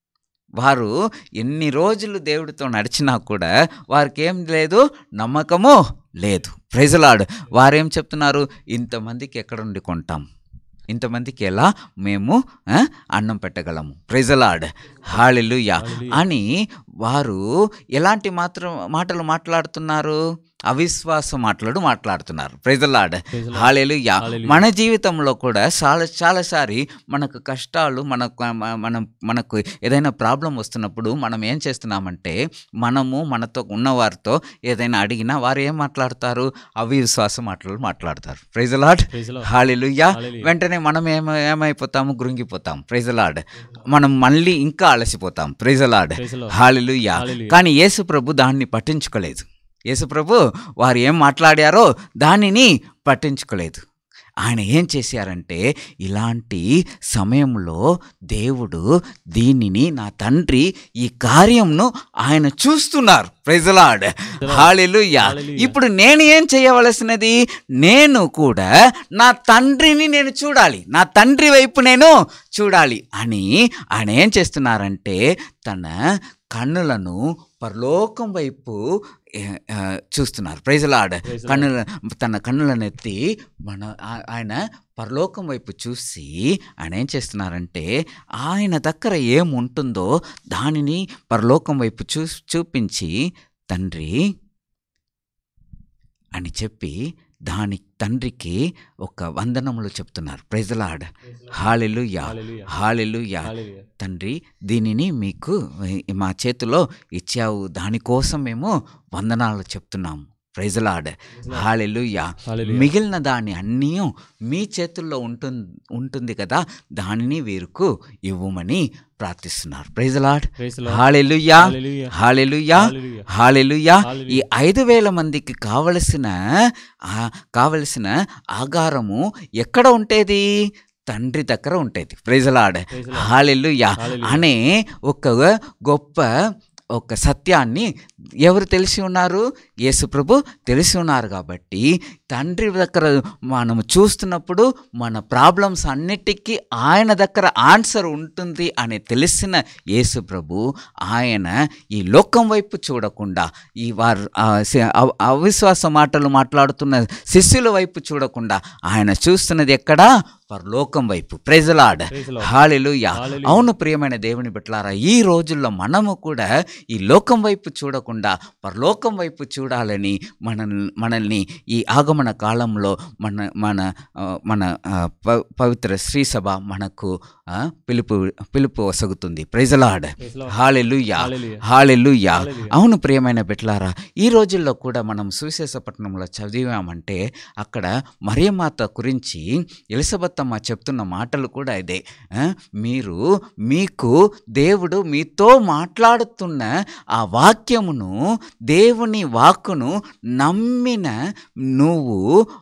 Speaker 2: వారు ఎన్ని రోజులు దేవుడితో నడిచినా కూడా వారికి ఏం లేదు నమ్మకము లేదు ప్రైజలాడు వారేం చెప్తున్నారు ఇంతమందికి ఎక్కడ నుండి కొంటాం ఇంతమందికి ఎలా మేము ఆ, అన్నం పెట్టగలము ప్రైజలాడ్ హాళిలుయ్య అని వారు ఎలాంటి మాత్రం మాటలు మాట్లాడుతున్నారు అవిశ్వాస మాటలు మాట్లాడుతున్నారు ప్రైజలాడ్
Speaker 1: Praise the Lord.
Speaker 2: హాళిలుయ్య
Speaker 1: Hallelujah.
Speaker 2: మన జీవితంలో కూడా చాలా చాలాసారి మనకు కష్టాలు మనకు మ- మనం మనకు ఏదైనా ప్రాబ్లం వస్తున్నప్పుడు మనం ఏం చేస్తున్నామంటే మనము మనతో ఉన్నవారితో ఏదైనా అడిగినా వారు ఏం మాట్లాడతారు అవిశ్వాస మాటలు మాట్లాడతారు ప్రైజలాడ్
Speaker 1: Praise the Lord.
Speaker 2: హాళిలుయ్యా
Speaker 1: Hallelujah.
Speaker 2: వెంటనే మనం ఏమ ఏమైపోతాము కృంగిపోతాం ప్రైజలాడ్ మనం మళ్ళీ ఇంకా అలసిపోతాం ప్రైజలాడ్
Speaker 1: Praise the Lord.
Speaker 2: హాళిలుయ్యా
Speaker 1: Hallelujah.
Speaker 2: కానీ యేసు ప్రభు దాన్ని పట్టించుకోలేదు యేసు ప్రభు వారు ఏం మాట్లాడారో దానిని పట్టించుకోలేదు ఆయన ఏం చేశారంటే ఇలాంటి సమయంలో దేవుడు దీనిని నా తండ్రి ఈ కార్యంను ఆయన చూస్తున్నారు ప్రైజలాడ్ హాలెలుయ్యా
Speaker 1: Hallelujah.
Speaker 2: ఇప్పుడు నేను ఏం చేయవలసినది నేను కూడా నా తండ్రిని నేను చూడాలి నా తండ్రి వైపు నేను చూడాలి అని ఆయన ఏం చేస్తున్నారంటే తన కన్నులను పరలోకం వైపు ఏ- ఆ, చూస్తున్నారు ప్రైజలాడ్ కన్నుల తన కన్నులను ఎత్తి మన ఆ- ఆయన పరలోకం వైపు చూసి ఆయన ఏం చేస్తున్నారంటే ఆయన దగ్గర ఏముంటుందో దానిని పరలోకం వైపు చూ చూపించి తండ్రి అని చెప్పి దాని తండ్రికి ఒక వందనములు చెప్తున్నారు ప్రైజలాడ్ హాలెలుయా హాలెలుయా తండ్రి దీనిని మీకు మా చేతిలో ఇచ్చావు దానికోసం మేము వందనాలు చెప్తున్నాము ప్రైజలాడ్ హాలెలుయా మిగిలిన దాన్ని అన్నీ మీ చేతుల్లో ఉంటుంది ఉంటుంది కదా దానిని వీరుకు ఇవ్వమని ప్రార్థిస్తున్నారు ప్రైజలాడ్ హాలెలుయా హాలెలుయా హాలెలుయా ఈ ఐదు వేల మందికి కావలసిన ఆ, కావలసిన ఆగారము ఎక్కడ ఉంటేది తండ్రి దగ్గర ఉంటుంది ప్రైజలాడ్ హాలెలుయా అనే ఒక గొప్ప ఒక సత్యాన్ని ఎవరు తెలిసి ఉన్నారు యేసుప్రభు తెలిసి ఉన్నారు కాబట్టి తండ్రి దగ్గర మనము చూస్తున్నప్పుడు మన ప్రాబ్లమ్స్ అన్నిటికీ ఆయన దగ్గర ఆన్సర్ ఉంటుంది అని తెలిసిన యేసుప్రభు ఆయన ఈ లోకం వైపు చూడకుండా ఈ వారు ఆ, సి- అవ- అవిశ్వాస మాటలు మాట్లాడుతున్న శిష్యుల వైపు చూడకుండా ఆయన చూస్తున్నది ఎక్కడా పరలోకం వైపు ప్రెజలాడ్ హాలెలుయా అవును ప్రియమైన దేవుని బిడ్డలారా ఈ రోజుల్లో మనము కూడా ఈ లోకం వైపు చూడకుండా పరలోకం వైపు చూడాలని మన మనల్ని ఈ ఆగమన కాలంలో మన మన ఆ, మన ఆ, ప- పవిత్ర శ్రీసభ మనకు ఆ, పిలుపు పిలుపు వసగుతుంది ప్రైజలాడ్ హాలెలుయా హాలెలుయా అవును ప్రియమైన బిడ్డలారా ఈ రోజుల్లో కూడా మనం సువిశేషపట్నంలో చదివామంటే అక్కడ మరియమాత గురించి ఎలిజబెత్తమ్మ చెప్తున్న మాటలు కూడా ఇదే ఆ, మీరు మీకు దేవుడు మీతో మాట్లాడుతున్న ఆ వాక్యమును దేవుని వాక్కును నమ్మిన నువ్వు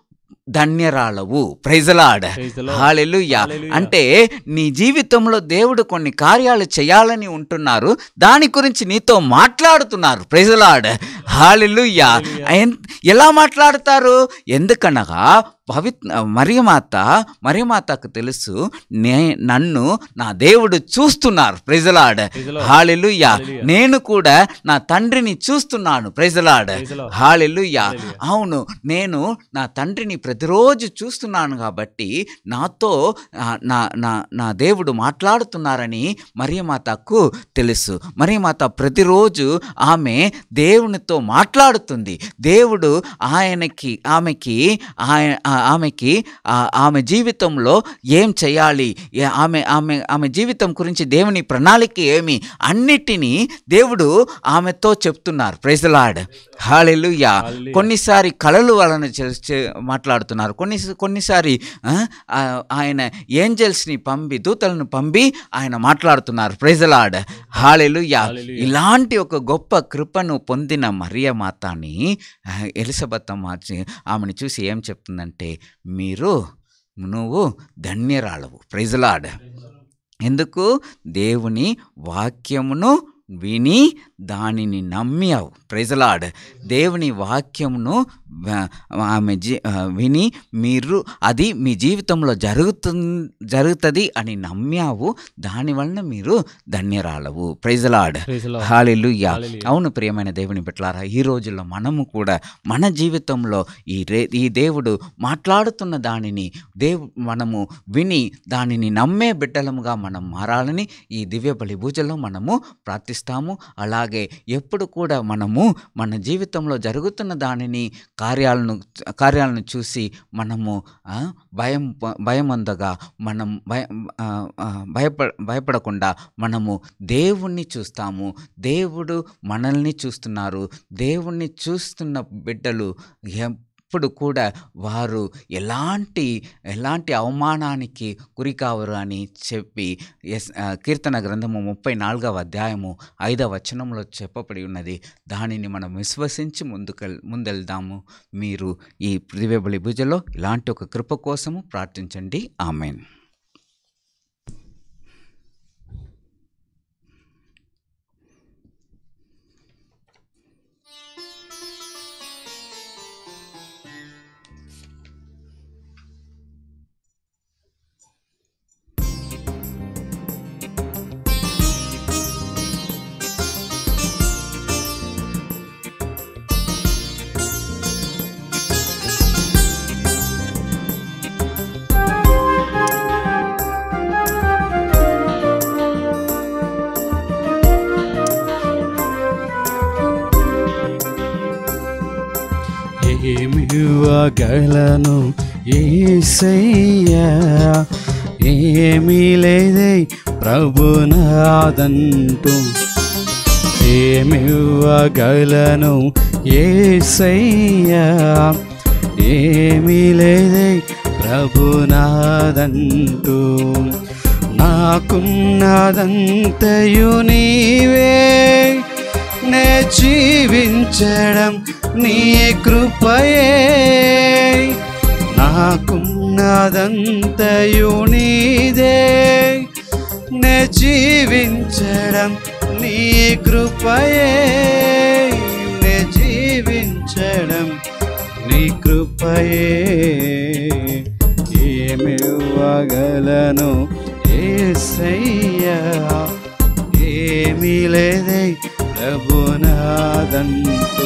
Speaker 2: ధన్యరాలవు ప్రైజలాడ్ హాలెలుయా అంటే నీ జీవితంలో దేవుడు కొన్ని కార్యాలు చేయాలని ఉంటున్నారు దాని గురించి నీతో మాట్లాడుతున్నారు ప్రైజలాడ్ హాలెలుయా ఎన్- ఎలా మాట్లాడతారు ఎందుకనగా పవిత్ర మరియమాత మరియమాతకు తెలుసు నే నన్ను నా దేవుడు చూస్తున్నారు ప్రైజలాడ్ హాలెలుయా నేను కూడా నా తండ్రిని చూస్తున్నాను ప్రైజలాడ్ హాలెలుయా అవును నేను నా తండ్రిని ప్రతిరోజు చూస్తున్నాను కాబట్టి నాతో ఆ, నా నా నా దేవుడు మాట్లాడుతున్నారని మరియమాతకు తెలుసు మరియమాత ప్రతిరోజు ఆమె దేవునితో మాట్లాడుతుంది దేవుడు ఆయనకి ఆమెకి ఆయన ఆ- ఆమెకి ఆ- ఆమె జీవితంలో ఏం చేయాలి ఏ- ఆమె ఆమె ఆమె జీవితం గురించి దేవుని ప్రణాళిక ఏమి అన్నిటినీ దేవుడు ఆమెతో చెప్తున్నారు ప్రైజలాడ్ హాలెలుయా కొన్నిసారి కళలు వలన చే- చే- మాట్లాడుతున్నారు కొన్ని కొన్నిసారి ఆ, ఆ, ఆయన ఏంజల్స్ని పంపి దూతలను పంపి ఆయన మాట్లాడుతున్నారు ప్రైజలాడ్ హాలెలుయా ఇలాంటి ఒక గొప్ప కృపను పొందిన మరియమాతని ఆ, ఎలిజబెత్తమ్మ చే- ఆమెను చూసి ఏం చెప్తుందంటే మీరు నువ్వు ధన్యరాలవు ప్రైజలాడ్ ఎందుకు దేవుని వాక్యమును విని దానిని నమ్మావు ప్రైజలాడ్ దేవుని వాక్యమును ఆ, ఆమె జీ ఆ, విని మీరు అది మీ జీవితంలో జరుగుతు జరుగుతుంది అని నమ్మావు దానివలన మీరు ధన్యరాలవు ప్రైజలాడ్ హాలెలుయా అవును ప్రియమైన దేవుని బిడ్డలారా ఈ రోజుల్లో మనము కూడా మన జీవితంలో ఈ రే ఈ దేవుడు మాట్లాడుతున్న దానిని దేవు మనము విని దానిని నమ్మే బిడ్డలముగా మనం మారాలని ఈ దివ్య బలి పూజలో మనము ప్రార్థిస్తాము అలాగే ఎప్పుడు కూడా మనము మన జీవితంలో జరుగుతున్న దానిని కార్యాలను కార్యాలను చూసి మనము ఆ, భయం భయం అందగా మనం భయం ఆ, ఆ, భయప భయపడకుండా మనము దేవుణ్ణి చూస్తాము దేవుడు మనల్ని చూస్తున్నారు దేవుణ్ణి చూస్తున్న బిడ్డలు ఎప్పుడు కూడా వారు ఎలాంటి ఎలాంటి అవమానానికి గురి కావరు అని చెప్పి ఎస్ ఆ, కీర్తన గ్రంథము ముప్పై నాలుగవ అధ్యాయము ఐదవ వచనంలో చెప్పబడి ఉన్నది దానిని మనం విశ్వసించి ముందుకెల్ ముందెళ్దాము మీరు ఈ దివ్యబలి భుజలో ఇలాంటి ఒక కృప కోసము ప్రార్థించండి ఆమెన్
Speaker 5: యేసు
Speaker 3: గలను ఏసయ్యా ఏమీ లేదే ప్రభునాదంటూ ఏమివ్వగలను ఏసయ్యా ఏమీ లేదే ప్రభునాదంటూ నాకున్నదంతయు నీవే నే జీవించడం నీ కృపయే నాకున్నదంతయు నీదే నే జీవించడం నీ కృపయే నే జీవించడం నీ కృపయే ఏమివ్వగలను ఏసయ్యా ఏమీ లేదే ప్రభునాదంటూ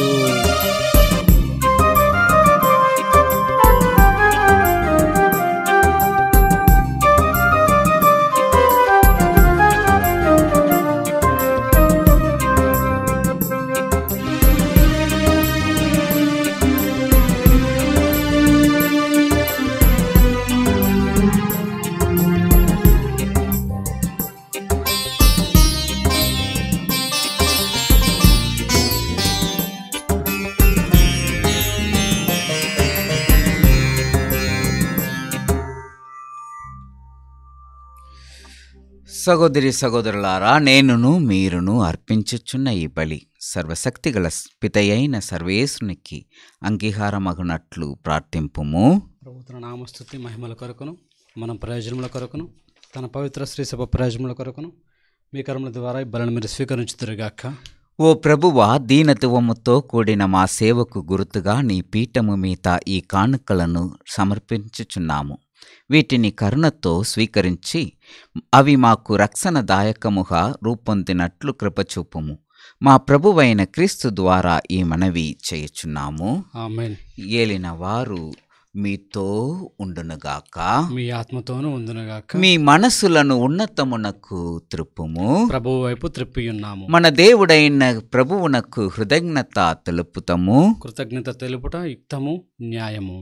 Speaker 2: సహోదరి సహోదరులారా నేనును మీరును అర్పించుచున్న ఈ బలి సర్వశక్తిగల పితయైన సర్వేసునికి అంగీకారమగునట్లు ప్రార్థింపుము
Speaker 1: ప్రభుత్వ నామస్తుతి మహిమల కొరకును మనం ప్రయోజనముల కొరకును తన పవిత్ర శ్రీ సభ ప్రయోజనముల కొరకును మీ కర్మల ద్వారా ఈ బలను మీరు స్వీకరించుదురుగాక
Speaker 2: ఓ ప్రభువా దీనత్వముతో కూడిన మా సేవకు గుర్తుగా నీ పీఠము మీద ఈ కానుకలను సమర్పించుచున్నాము వీటిని కరుణతో స్వీకరించి అవి మాకు రక్షణదాయకముగా రూపొందినట్లు కృపచూపుము మా ప్రభువైన క్రీస్తు ద్వారా ఈ మనవి చేయుచున్నాము
Speaker 1: ఆమెన్
Speaker 2: ఏలిన వారు మీతో ఉండునుగాక
Speaker 1: మీ ఆత్మతోనూ ఉందునుగాక
Speaker 2: మీ మనసులను ఉన్నతమునకు త్రిప్పుము
Speaker 1: ప్రభువు వైపు త్రిప్పి ఉన్నాము
Speaker 2: మన దేవుడైన ప్రభువునకు కృతజ్ఞత తెలుపుతాము
Speaker 1: కృతజ్ఞత తెలుపుట యుక్తము న్యాయము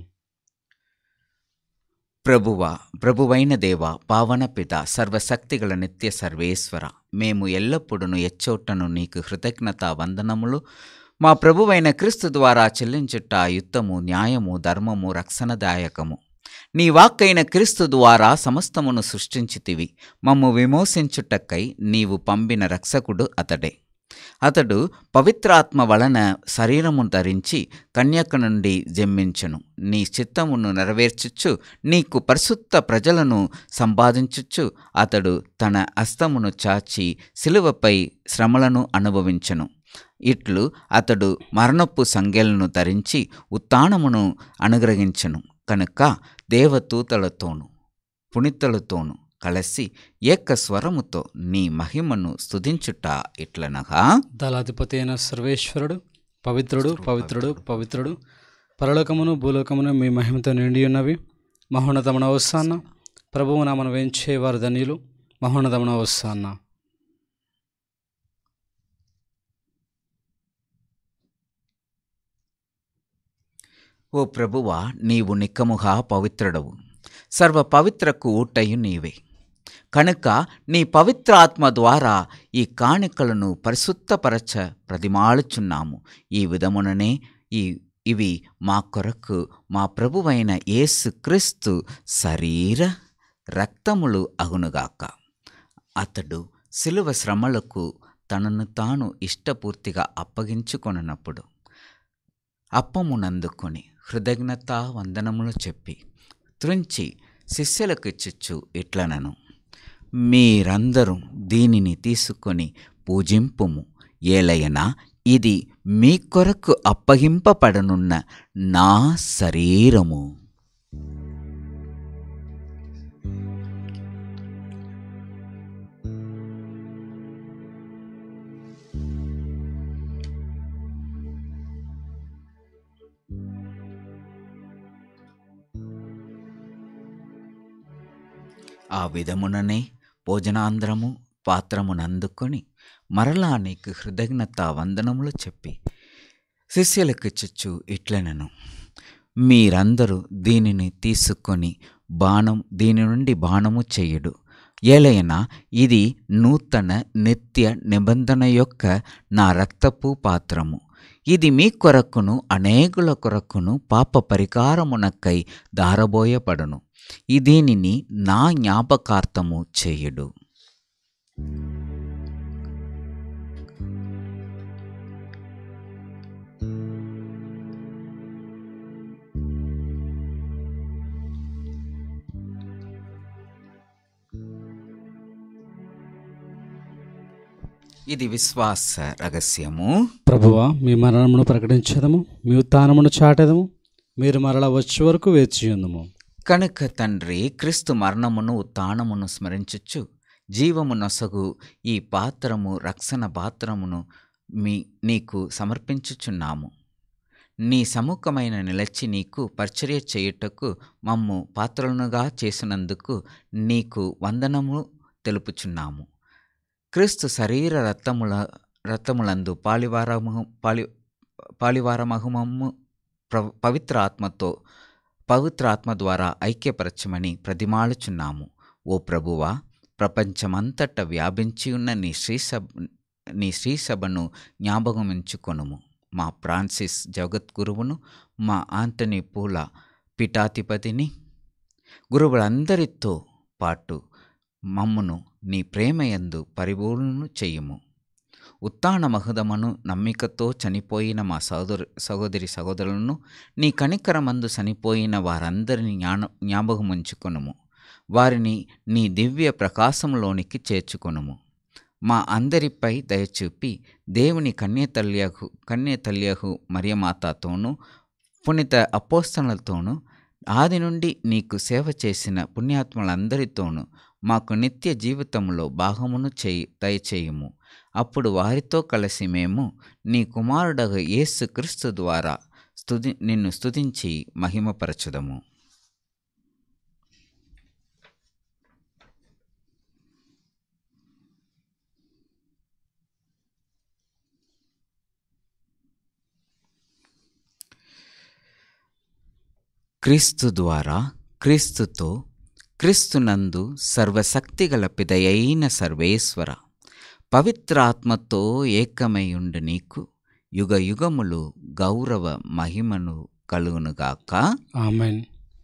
Speaker 2: ప్రభువ ప్రభువైన దేవ పావన పిత సర్వశక్తిగల నిత్య సర్వేశ్వర మేము ఎల్లప్పుడూ ఎచ్చోటను నీకు కృతజ్ఞత వందనములు మా ప్రభువైన క్రీస్తు ద్వారా చెల్లించుట యుద్ధము న్యాయము ధర్మము రక్షణదాయకము నీ వాక్కైన క్రీస్తు ద్వారా సమస్తమును సృష్టించితివి మమ్ము విమోసించుటకై నీవు పంపిన రక్షకుడు అతడే అతడు పవిత్రాత్మ వలన శరీరము ధరించి కన్యక నుండి జన్మించను నీ చిత్తమును నెరవేర్చుచు నీకు పరిశుద్ధ ప్రజలను సంపాదించుచు అతడు తన హస్తమును చాచి శిలువపై శ్రమలను అనుభవించను ఇట్లు అతడు మరణపు సంఖ్యలను ధరించి ఉత్తానమును అనుగ్రహించను కనుక దేవదూతలతోనూ పుణితలతోనూ కలిసి ఏక స్వరముతో నీ మహిమను స్తుతించుట ఇట్లనగా
Speaker 1: దళాధిపతి అయిన సర్వేశ్వరుడు పవిత్రుడు పవిత్రుడు పవిత్రుడు పరలోకమును భూలోకమును మీ మహిమతో నిండి ఉన్నవి మహోన్నతమున వస్తాన్న ప్రభువు నామను వేంచే వారు ధన్యులు మహోన్నతమున వస్తాన్న
Speaker 2: ఓ ప్రభువా నీవు నిక్కముగా పవిత్రుడవు సర్వ పవిత్రకు ఊటయు నీవే కనుక నీ పవిత్ర ఆత్మ ద్వారా ఈ కాணிకలను పరిశుద్ధపరచ ప్రతిమాలుచున్నాము ఈ విధముననే ఈ ఇవి మా కొరకు మా ప్రభువైన యేసు క్రీస్తు శరీర రక్తములు అగునుగాక అతడు శిలువ శ్రమలకు తనను తాను ఇష్టపూర్తిగా అప్పగించుకొనున్నప్పుడు అప్పమునందుకొని కృతజ్ఞత వందనములు చెప్పి త్రుంచి శిష్యులకు చిచ్చు ఇట్లనను మీరందరూ దీనిని తీసుకొని పూజింపుము ఏలయనా ఇది మీ కొరకు అప్పగింపబడనున్న నా శరీరము ఆ విధముననే భోజనాంధ్రము పాత్రమునందుకొని మరలా నీకు కృతజ్ఞత వందనములు చెప్పి శిష్యులకు చిచ్చు ఇట్లనను మీరందరూ దీనిని తీసుకొని బాణం దీని నుండి బాణము చేయుడు ఏలైనా ఇది నూతన నిత్య నిబంధన యొక్క నా రక్తపు పాత్రము ఇది మీ కొరకును అనేకుల కొరకును పాప పరికారమునకై దారబోయపడును ఈ దీనిని నా జ్ఞాపకార్థము చేయుడు ఇది విశ్వాస రహస్యము
Speaker 1: ప్రభువా మీ మరణమును ప్రకటించదము మీ ఉత్థానమును చాటెదము మీరు మరల వచ్చే వరకు వేచి ఉందము
Speaker 2: కనుక తండ్రి క్రీస్తు మరణమును ఉత్థానమును స్మరించుచు జీవము నొసగు ఈ పాత్రము రక్షణ పాత్రమును మీ నీకు సమర్పించుచున్నాము నీ సముఖమైన నిలచి నీకు పరిచర్య చేయుటకు మమ్ము పాత్రలుగా చేసినందుకు నీకు వందనము తెలుపుచున్నాము క్రీస్తు శరీర రక్తముల రక్తములందు పాలివారము పాలి పాలివారమహమము ప్ర పవిత్ర ఆత్మతో పవిత్ర ఆత్మ ద్వారా ఐక్యపరచమని ప్రతిమాలుచున్నాము ఓ ప్రభువా ప్రపంచమంతట వ్యాపించి ఉన్న నీ శ్రీసభ నీ శ్రీసభను జ్ఞాపకమించుకొనుము మా ఫ్రాన్సిస్ జగద్గురువును మా ఆంటనీ పూల పీఠాధిపతిని గురువులందరితో పాటు మమ్మును నీ ప్రేమయందు పరిపూర్ణను చెయ్యుము ఉత్తాన మహుదమను నమ్మికతో చనిపోయిన మా సోదరు సహోదరి సహోదరులను నీ కనికరమందు చనిపోయిన వారందరిని జ్ఞాన జ్ఞాపకముంచుకొనుము వారిని నీ దివ్య ప్రకాశంలోనికి చేర్చుకొనుము మా అందరిపై దయచూపి దేవుని కన్యతల్యహు కన్యతల్యహు మరియమాతతోనూ పునిత అపోస్తలతోనూ ఆది నుండి నీకు సేవ చేసిన పుణ్యాత్ములందరితోనూ మాకు నిత్య జీవితంలో భాగమును చేయి దయచేయుము అప్పుడు వారితో కలిసి మేము నీ కుమారుడగు యేసు క్రీస్తు ద్వారా స్తుతి నిన్ను స్తుతించి మహిమపరచుదము క్రీస్తు ద్వారా క్రీస్తుతో క్రీస్తునందు సర్వశక్తిగల పిదయైన సర్వేశ్వర పవిత్రాత్మతో ఏకమైయుండు నీకు యుగ యుగములు గౌరవ మహిమను కలుగునుగాక
Speaker 1: ఆమెన్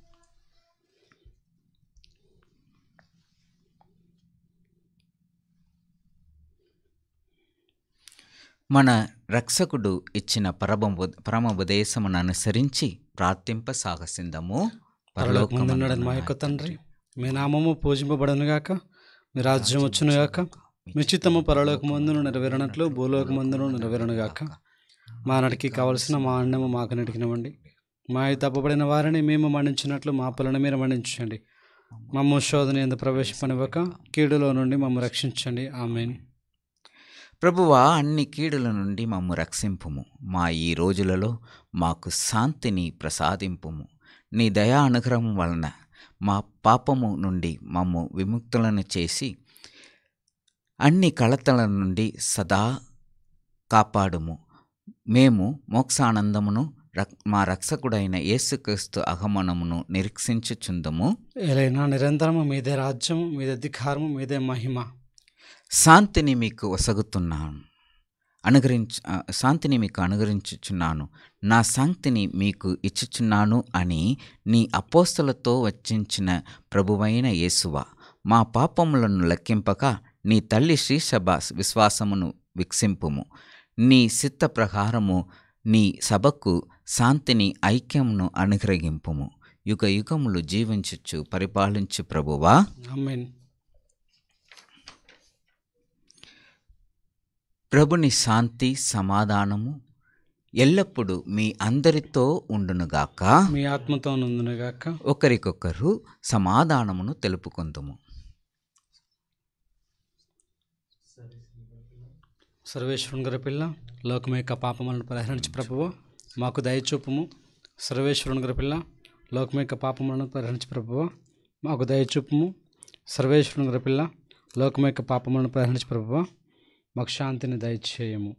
Speaker 2: మన రక్షకుడు ఇచ్చిన పరమ పరమోపదేశమును అనుసరించి ప్రార్థింప సాహసిందము
Speaker 1: పరలోకమందున్నాడని మా యొక్క తండ్రి మీ నామము పూజింపబడనుగాక మీ రాజ్యం వచ్చునుగాక మీ చిత్తము పరలోకమందును నెరవేరినట్లు భూలోకమందును నెరవేరునుగాక మా నడికి కావలసిన మా అన్నము మాకు నడికినవ్వండి మా అయి తప్పబడిన వారిని మేము మన్నించినట్లు మా పొలను మీరు మన్నించండి మమ్మ శోధన ఎందు ప్రవేశపనివ్వక కీడులో నుండి మమ్మ రక్షించండి ఆమెన్
Speaker 2: ప్రభువా అన్ని కీడుల నుండి మమ్ము రక్షింపుము మా ఈ రోజులలో మాకు శాంతిని ప్రసాదింపుము నీ దయా అనుగ్రహం వలన మా పాపము నుండి మమ్ము విముక్తులను చేసి అన్ని కలతల నుండి సదా కాపాడుము మేము మోక్షానందమును రక్ మా రక్షకుడైన యేసుక్రీస్తు అగమనమును నిరీక్షించుచుందము
Speaker 1: ఏలైనా నిరంతరము మీదే రాజ్యము మీదే అధికారము మీదే మహిమ
Speaker 2: శాంతిని మీకు వసగుతున్నాను అనుగ్రహించు ఆ, శాంతిని మీకు అనుగ్రహించుచున్నాను నా శాంతిని మీకు ఇచ్చుచున్నాను అని నీ అపోస్తలతో వచ్చించిన ప్రభువైన యేసువ మా పాపములను లెక్కింపక నీ తల్లి శ్రీసభ విశ్వాసమును వికసింపుము నీ చిత్త ప్రకారము నీ సభకు శాంతిని ఐక్యమును అనుగ్రహింపుము యుగ యుగములు జీవించుచు పరిపాలించు ప్రభువా
Speaker 1: ఆమెన్
Speaker 2: ప్రభుని శాంతి సమాధానము ఎల్లప్పుడూ మీ అందరితో ఉండునుగాక
Speaker 1: మీ ఆత్మతో నుందునుగాక
Speaker 2: ఒకరికొకరు సమాధానమును తెలుపుకుందుము
Speaker 1: సర్వేశ్వరుని గారి పిల్ల లోకం యొక్క పాపములను పరిహరించి ప్రభువు మాకు దయచూపుము సర్వేశ్వరుని గారి పిల్ల లోకం యొక్క పాపములను పరిహరించి ప్రభువు మాకు దయచూపుము సర్వేశ్వరుని గారి పిల్ల లోకం యొక్క పాపములను పరిహరించి ప్రభువు మాకు శాంతిని దయచేయము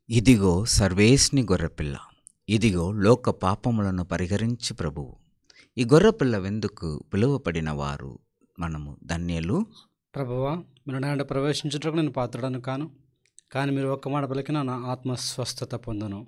Speaker 2: ఇదిగో సర్వేష్ని గొర్రెపిల్ల ఇదిగో లోక పాపములను పరిహరించి ప్రభువు ఈ గొర్రెపిల్ల వెందుకు పిలువబడిన వారు మనము ధన్యులు
Speaker 1: ప్రభువా మీరు నా ప్రవేశించుటకు నేను పాత్రడను కాను కానీ మీరు ఒక్క మాట పలికిన నా ఆత్మ స్వస్థత పొందును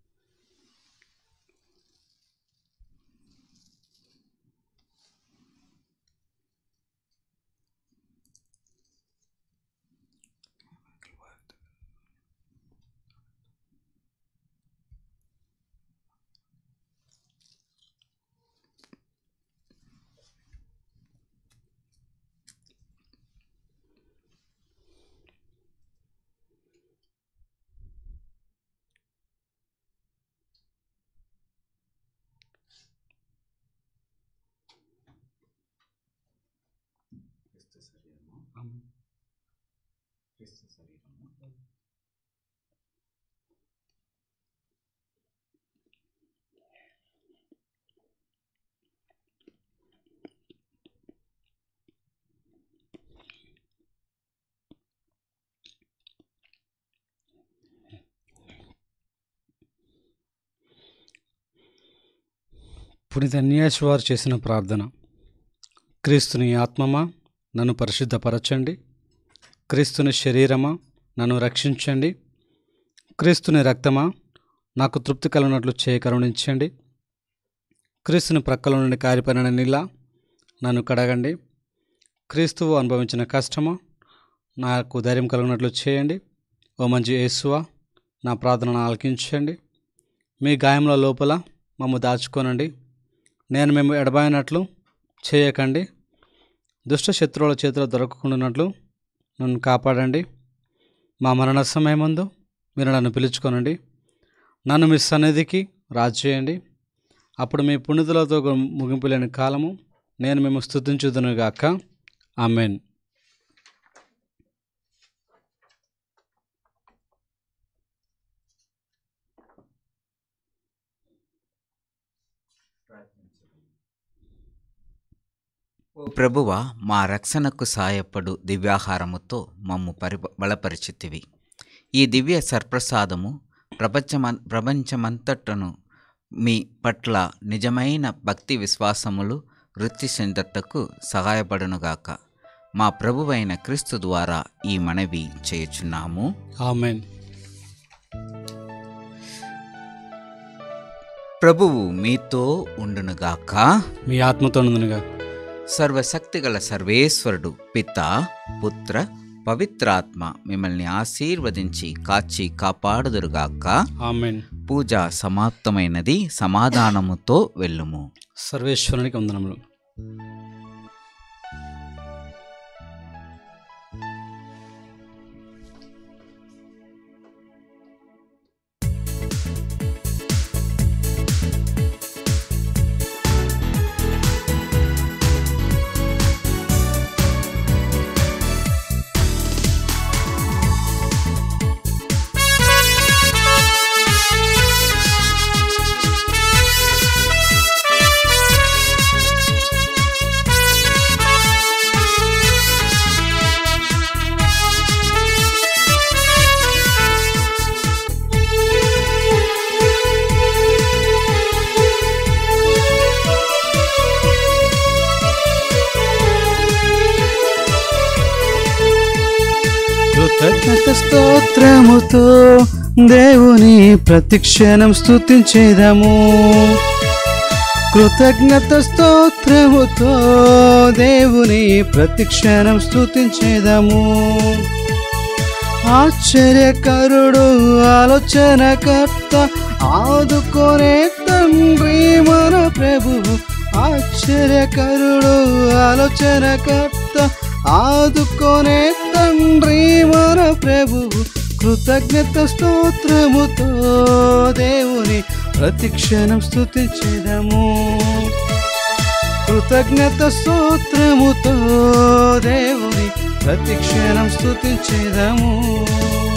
Speaker 1: పునీత అన్యాస్ వారు చేసిన ప్రార్థన క్రీస్తుని ఆత్మమా నన్ను పరిశుద్ధపరచండి క్రీస్తుని శరీరమా నన్ను రక్షించండి క్రీస్తుని రక్తమా నాకు తృప్తి కలిగినట్లు చేయ కరుణించండి క్రీస్తుని ప్రక్కల నుండి కారిపోయిన నీళ్ళ నన్ను కడగండి క్రీస్తువు అనుభవించిన కష్టమా నాకు ధైర్యం కలిగినట్లు చేయండి ఓ మంచి యేసువా నా ప్రార్థనను ఆలకించండి మీ గాయముల లోపల మమ్మ దాచుకోనండి నేను మేము ఎడబాయినట్లు చేయకండి దుష్ట శత్రువుల చేతిలో దొరకకుండానట్లు నన్ను కాపాడండి మా మరణ సమయమందు మీరు నన్ను పిలుచుకోనండి నన్ను మీ సన్నిధికి రాజు చేయండి అప్పుడు మీ పుణితులతో ముగింపు లేని కాలము నేను మేము స్థుతించుదునుగాక ఆమెన్
Speaker 2: ఓ ప్రభువ మా రక్షణకు సాయపడు దివ్యాహారముతో మమ్ము పరి బలపరిచితివి ఈ దివ్య సర్ప్రసాదము ప్రపంచమ ప్రపంచమంతటను మీ పట్ల నిజమైన భక్తి విశ్వాసములు వృత్తి చెందటకు సహాయపడునుగాక మా ప్రభువైన క్రీస్తు ద్వారా ఈ మనవి చేయుచున్నాము
Speaker 1: ఆమెన్
Speaker 2: ప్రభువు మీతో ఉండునుగాక
Speaker 1: మీ ఆత్మతో నుందిగా
Speaker 2: సర్వశక్తిగల సర్వేశ్వరుడు పిత పుత్ర పవిత్రాత్మ మిమ్మల్ని ఆశీర్వదించి కాచి కాపాడుదురుగాక
Speaker 1: ఆమెన్
Speaker 2: పూజ సమాప్తమైనది సమాధానముతో వెళ్ళుము
Speaker 1: సర్వేశ్వరునికి వందనములు
Speaker 3: కృతజ్ఞత స్తోత్రముతో దేవుని ప్రతిక్షణం స్తుతించేదము కృతజ్ఞత స్తోత్రముతో దేవుని ప్రతిక్షణం స్తుతించేదము ఆశ్చర్యకరుడు ఆలోచనకర్త ఆదుకోనే తండ్రి మన ప్రభువు ఆశ్చర్యకరుడు ఆలోచనకర్త ఆదుకోనే తండ్రి మన ప్రభువు కృతజ్ఞత స్తోత్రముతో దేవుని ప్రతిక్షణం స్తుతించేదము కృతజ్ఞత స్తోత్రముతో దేవుని ప్రతిక్షణం స్తుతించేదము